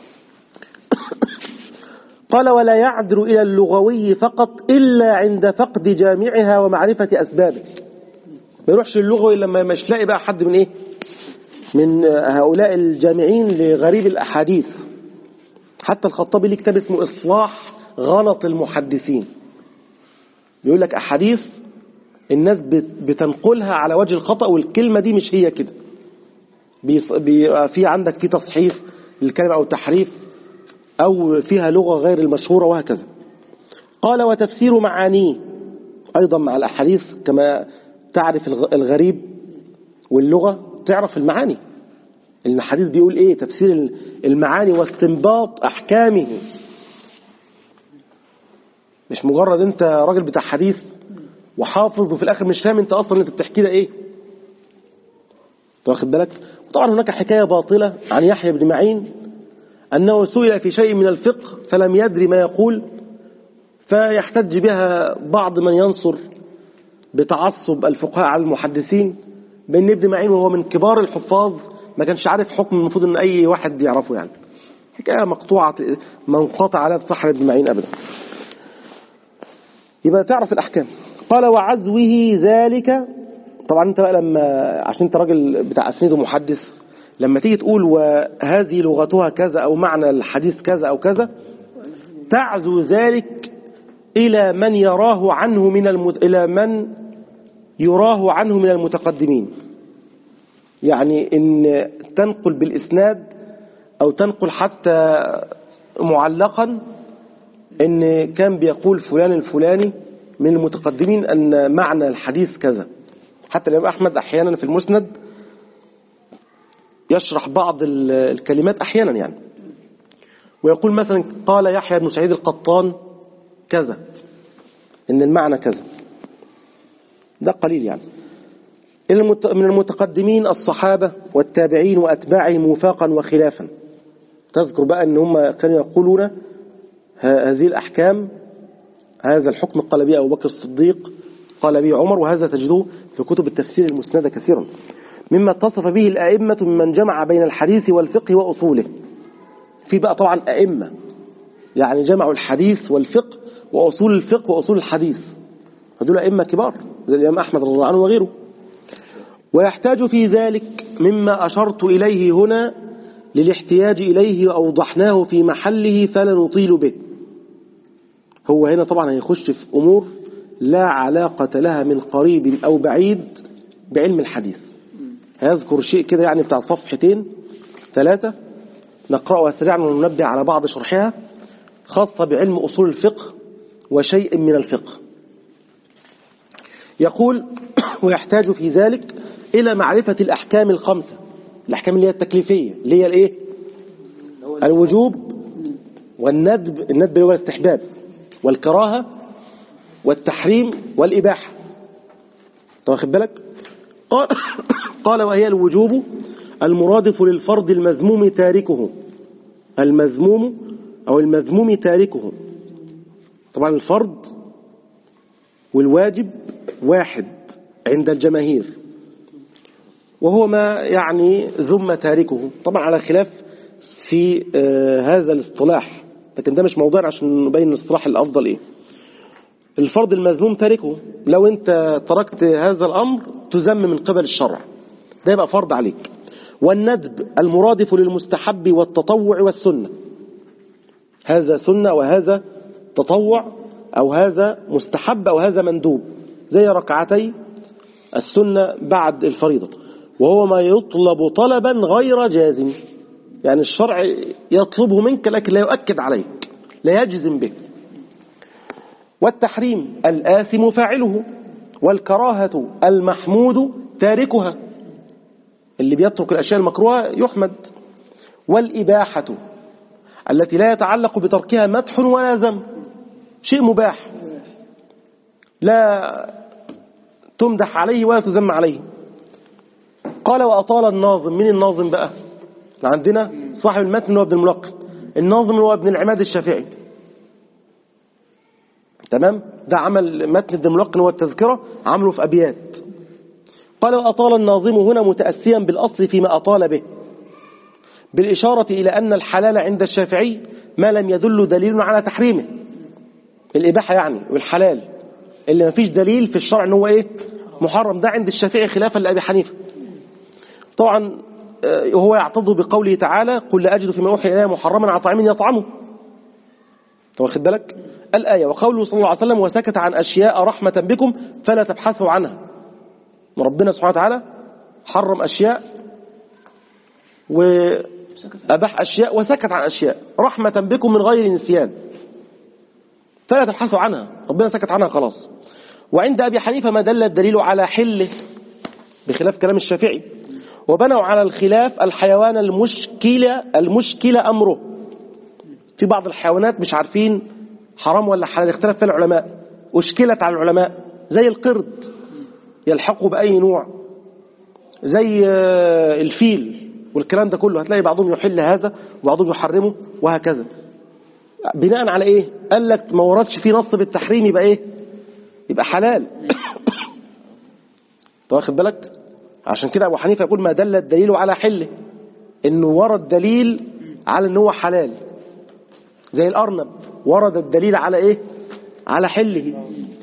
قال ولا يعدل إلى اللغوي فقط إلا عند فقد جامعها ومعرفة أسبابه ما يروحش اللغوي لما مش لاقي بقى حد من إيه من هؤلاء الجامعين لغريب الأحاديث حتى الخطابي ليه كتاب اسمه إصلاح غلط المحدثين يقول لك أحاديث الناس بت- بتنقلها على وجه الخطأ والكلمة دي مش هي كده بيص- بي- في عندك في تصحيف للكلمة أو تحريف أو فيها لغة غير المشهورة وهكذا قال وتفسير معانيه أيضا مع الأحاديث كما تعرف الغ- الغريب واللغة تعرف المعاني الحديث بيقول إيه تفسير المعاني واستنباط أحكامه مش مجرد أنت راجل بتاع حديث وحافظ وفي الآخر مش فاهم أنت أصلا اللي أنت بتحكي ده إيه واخد بالك طبعا هناك حكاية باطلة عن يحيى بن معين أنه سئل في شيء من الفقه فلم يدري ما يقول فيحتج بها بعض من ينصر بتعصب الفقهاء على المحدثين بأن ابن معين وهو من كبار الحفاظ ما كانش عارف حكم المفروض أن أي واحد يعرفه يعني حكاية مقطوعة منقطع على صحر ابن معين أبدا يبقى تعرف الأحكام قال وعزوه ذلك طبعا انت بقى لما عشان انت راجل بتاع اسنيد ومحدث لما تيجي تقول وهذه لغتها كذا او معنى الحديث كذا او كذا تعزو ذلك الى من يراه عنه من المد... الى من يراه عنه من المتقدمين يعني ان تنقل بالاسناد او تنقل حتى معلقا ان كان بيقول فلان الفلاني من المتقدمين ان معنى الحديث كذا حتى الإمام أحمد أحيانا في المسند يشرح بعض ال- الكلمات أحيانا يعني ويقول مثلا قال يحيى بن سعيد القطان كذا إن المعنى كذا ده قليل يعني المت- من المتقدمين الصحابة والتابعين وأتباعهم وفاقا وخلافا تذكر بقى أن هم كانوا يقولون ه- هذه الأحكام هذا الحكم قال به أبو بكر الصديق قال به عمر وهذا تجدوه في كتب التفسير المسندة كثيرا مما اتصف به الأئمة ممن جمع بين الحديث والفقه وأصوله في بقى طبعا أئمة يعني جمعوا الحديث والفقه وأصول الفقه وأصول الحديث هذول أئمة كبار زي الإمام أحمد رضي الله عنه وغيره ويحتاج في ذلك مما أشرت إليه هنا للاحتياج إليه وأوضحناه في محله فلا نطيل به هو هنا طبعا هيخش في أمور لا علاقة لها من قريب أو بعيد بعلم الحديث هيذكر شيء كده يعني بتاع صفحتين ثلاثة نقرأها سريعا وننبه على بعض شرحها خاصة بعلم أصول الفقه وشيء من الفقه يقول ويحتاج في ذلك إلى معرفة الأحكام الخمسة الأحكام اللي هي التكليفية اللي هي الإيه الوجوب والندب الندب هو الاستحباب والكراهة والتحريم والإباحة طب واخد بالك قال, قال وهي الوجوب المرادف للفرض المذموم تاركه المذموم أو المذموم تاركه طبعا الفرض والواجب واحد عند الجماهير وهو ما يعني ذم تاركه طبعا على خلاف في آه هذا الاصطلاح لكن ده مش موضوع عشان نبين الاصطلاح الأفضل إيه الفرض المذموم تاركه لو أنت تركت هذا الأمر تذم من قبل الشرع ده يبقى فرض عليك والندب المرادف للمستحب والتطوع والسنة هذا سنة وهذا تطوع أو هذا مستحب أو هذا مندوب زي ركعتي السنة بعد الفريضة وهو ما يطلب طلبا غير جازم يعني الشرع يطلبه منك لكن لا يؤكد عليك لا يجزم به والتحريم الآثم فاعله والكراهة المحمود تاركها اللي بيترك الأشياء المكروهة يحمد والإباحة التي لا يتعلق بتركها مدح ولا ذم شيء مباح لا تمدح عليه ولا تذم عليه قال وأطال الناظم من الناظم بقى عندنا صاحب المتن هو ابن الملقن الناظم هو ابن العماد الشافعي تمام ده عمل متن ابن الملقن هو التذكرة عمله في أبيات قال وأطال الناظم هنا متأسيا بالأصل فيما أطال به بالإشارة إلى أن الحلال عند الشافعي ما لم يدل دليل على تحريمه الإباحة يعني والحلال اللي ما فيش دليل في الشرع ان هو إيه محرم ده عند الشافعي خلافا لأبي حنيفة طبعا هو يعتض بقوله تعالى قل لا أجد فيما أوحي إليه محرما على طعام يطعمه واخد بالك الآية وقوله صلى الله عليه وسلم وسكت عن أشياء رحمة بكم فلا تبحثوا عنها ربنا سبحانه وتعالى حرم أشياء وأباح أشياء وسكت عن أشياء رحمة بكم من غير نسيان فلا تبحثوا عنها ربنا سكت عنها خلاص وعند أبي حنيفة ما دل الدليل على حله بخلاف كلام الشافعي وبنوا على الخلاف الحيوان المشكلة المشكلة أمره في بعض الحيوانات مش عارفين حرام ولا حلال اختلف فيها العلماء أشكلت على العلماء زي القرد يلحقوا بأي نوع زي الفيل والكلام ده كله هتلاقي بعضهم يحل هذا وبعضهم يحرمه وهكذا بناء على ايه قال لك ما وردش فيه نص بالتحريم يبقى ايه يبقى حلال انت واخد بالك عشان كده ابو حنيفه يقول ما دل الدليل على حله انه ورد دليل على ان هو حلال زي الارنب ورد الدليل على ايه على حله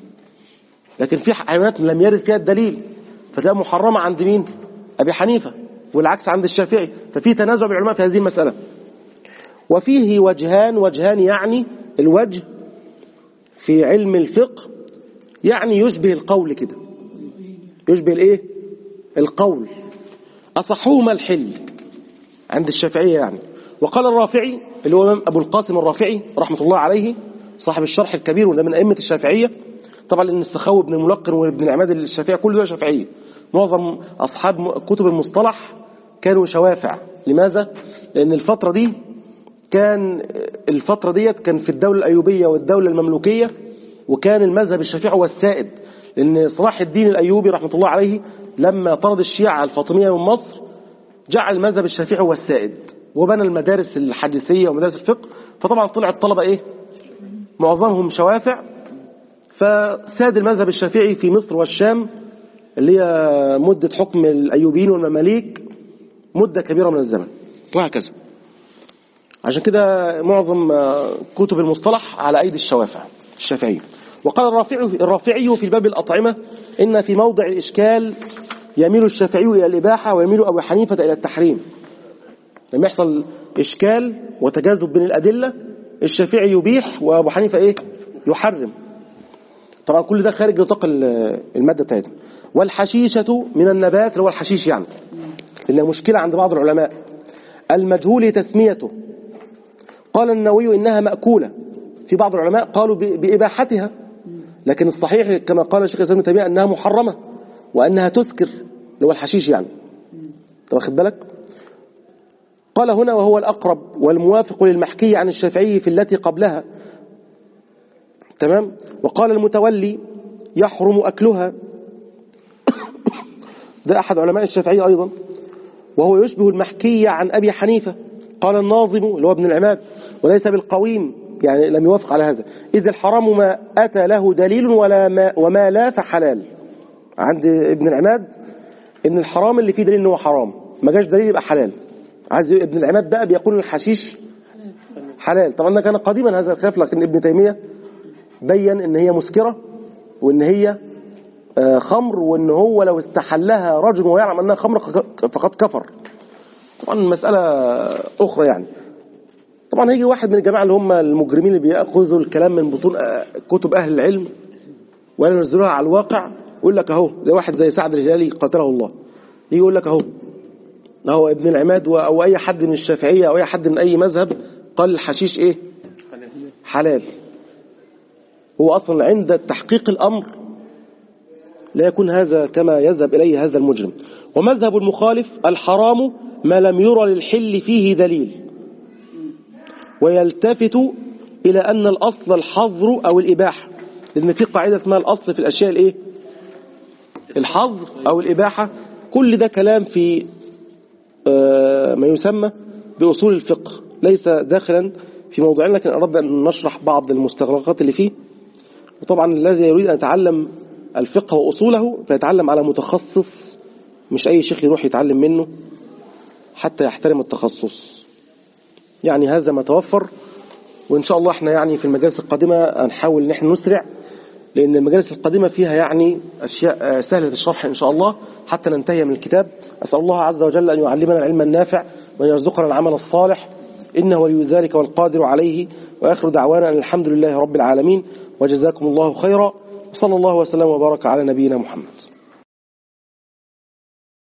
لكن في حيوانات لم يرد فيها الدليل فتلاقيها محرمه عند مين ابي حنيفه والعكس عند الشافعي ففي تنازع بين العلماء في هذه المساله وفيه وجهان وجهان يعني الوجه في علم الفقه يعني يشبه القول كده يشبه الايه القول اصحهما الحل عند الشافعيه يعني وقال الرافعي اللي هو ابو القاسم الرافعي رحمه الله عليه صاحب الشرح الكبير وده من ائمه الشافعيه طبعا لان السخاوي بن الملقن وابن العماد الشافعي كل دول شافعيه معظم اصحاب كتب المصطلح كانوا شوافع لماذا لان الفتره دي كان الفترة ديت كان في الدولة الأيوبية والدولة المملوكية وكان المذهب الشافعي هو السائد لأن صلاح الدين الأيوبي رحمة الله عليه لما طرد الشيعة الفاطمية من مصر جعل المذهب الشافعي هو السائد وبنى المدارس الحديثية ومدارس الفقه فطبعا طلع الطلبة إيه معظمهم شوافع فساد المذهب الشافعي في مصر والشام اللي هي مدة حكم الأيوبيين والمماليك مدة كبيرة من الزمن وهكذا عشان كده معظم كتب المصطلح على أيدي الشوافع الشافعية وقال الرافعي, الرافعي في باب الأطعمة إن في موضع الإشكال يميل الشافعي إلى الإباحة ويميل أبو حنيفة إلى التحريم لما يحصل إشكال وتجاذب بين الأدلة الشافعي يبيح وأبو حنيفة إيه يحرم طبعا كل ده خارج نطاق المادة بتاعتنا والحشيشة من النبات اللي هو الحشيش يعني لأنها مشكلة عند بعض العلماء المجهول تسميته قال النووي إنها مأكولة في بعض العلماء قالوا بإباحتها لكن الصحيح كما قال الشيخ الإسلام تيمية أنها محرمة وأنها تسكر اللي هو الحشيش يعني طب واخد بالك قال هنا وهو الأقرب والموافق للمحكي عن الشافعي في التي قبلها تمام وقال المتولي يحرم أكلها ده أحد علماء الشافعي أيضا وهو يشبه المحكي عن أبي حنيفة قال الناظم اللي هو ابن العماد وليس بالقويم يعني لم يوافق على هذا إذ الحرام ما أتى له دليل ولا ما وما لا فحلال عند ابن العماد ان الحرام اللي فيه دليل ان هو حرام ما جاش دليل يبقى حلال عايز ابن العماد بقى بيقول الحشيش حلال طبعا ده كان قديما هذا الخلاف لكن ابن تيمية بين ان هي مسكرة وان هي آه، خمر وان هو لو استحلها رجل ويعلم انها خمر فقد كفر طبعا المسألة أخرى يعني طبعا هيجي واحد من الجماعة اللي هم المجرمين اللي بيأخذوا الكلام من بطون آه، كتب أهل العلم وينزلوها على الواقع يقول لك أهو زي واحد زي سعد الهلالي قاتله الله يجي يقول لك أهو أهو ابن العماد و- أو أي حد من الشافعية أو أي حد من أي مذهب قال الحشيش إيه حلال هو أصلا عند تحقيق الأمر لا يكون هذا كما يذهب إليه هذا المجرم ومذهب المخالف الحرام ما لم يرى للحل فيه دليل ويلتفت إلى أن الأصل الحظر أو الإباحة لأن في قاعدة اسمها الأصل في الأشياء الإيه؟ الحظر أو الإباحة كل ده كلام في آه، ما يسمى بأصول الفقه ليس داخلا في موضوعنا لكن أردنا أن نشرح بعض المستغرقات اللي فيه وطبعا الذي يريد أن يتعلم الفقه وأصوله فيتعلم على متخصص مش أي شيخ يروح يتعلم منه حتى يحترم التخصص يعني هذا ما توفر وإن شاء الله احنا يعني في المجالس القادمة هنحاول ان احنا نسرع لأن المجالس القادمة فيها يعني أشياء آه، سهلة الشرح إن شاء الله حتى ننتهي من الكتاب أسأل الله عز وجل أن يعلمنا العلم النافع وأن يرزقنا العمل الصالح إنه ولي ذلك والقادر عليه وآخر دعوانا أن الحمد لله رب العالمين وجزاكم الله خيرا وصلى الله وسلم وبارك على نبينا محمد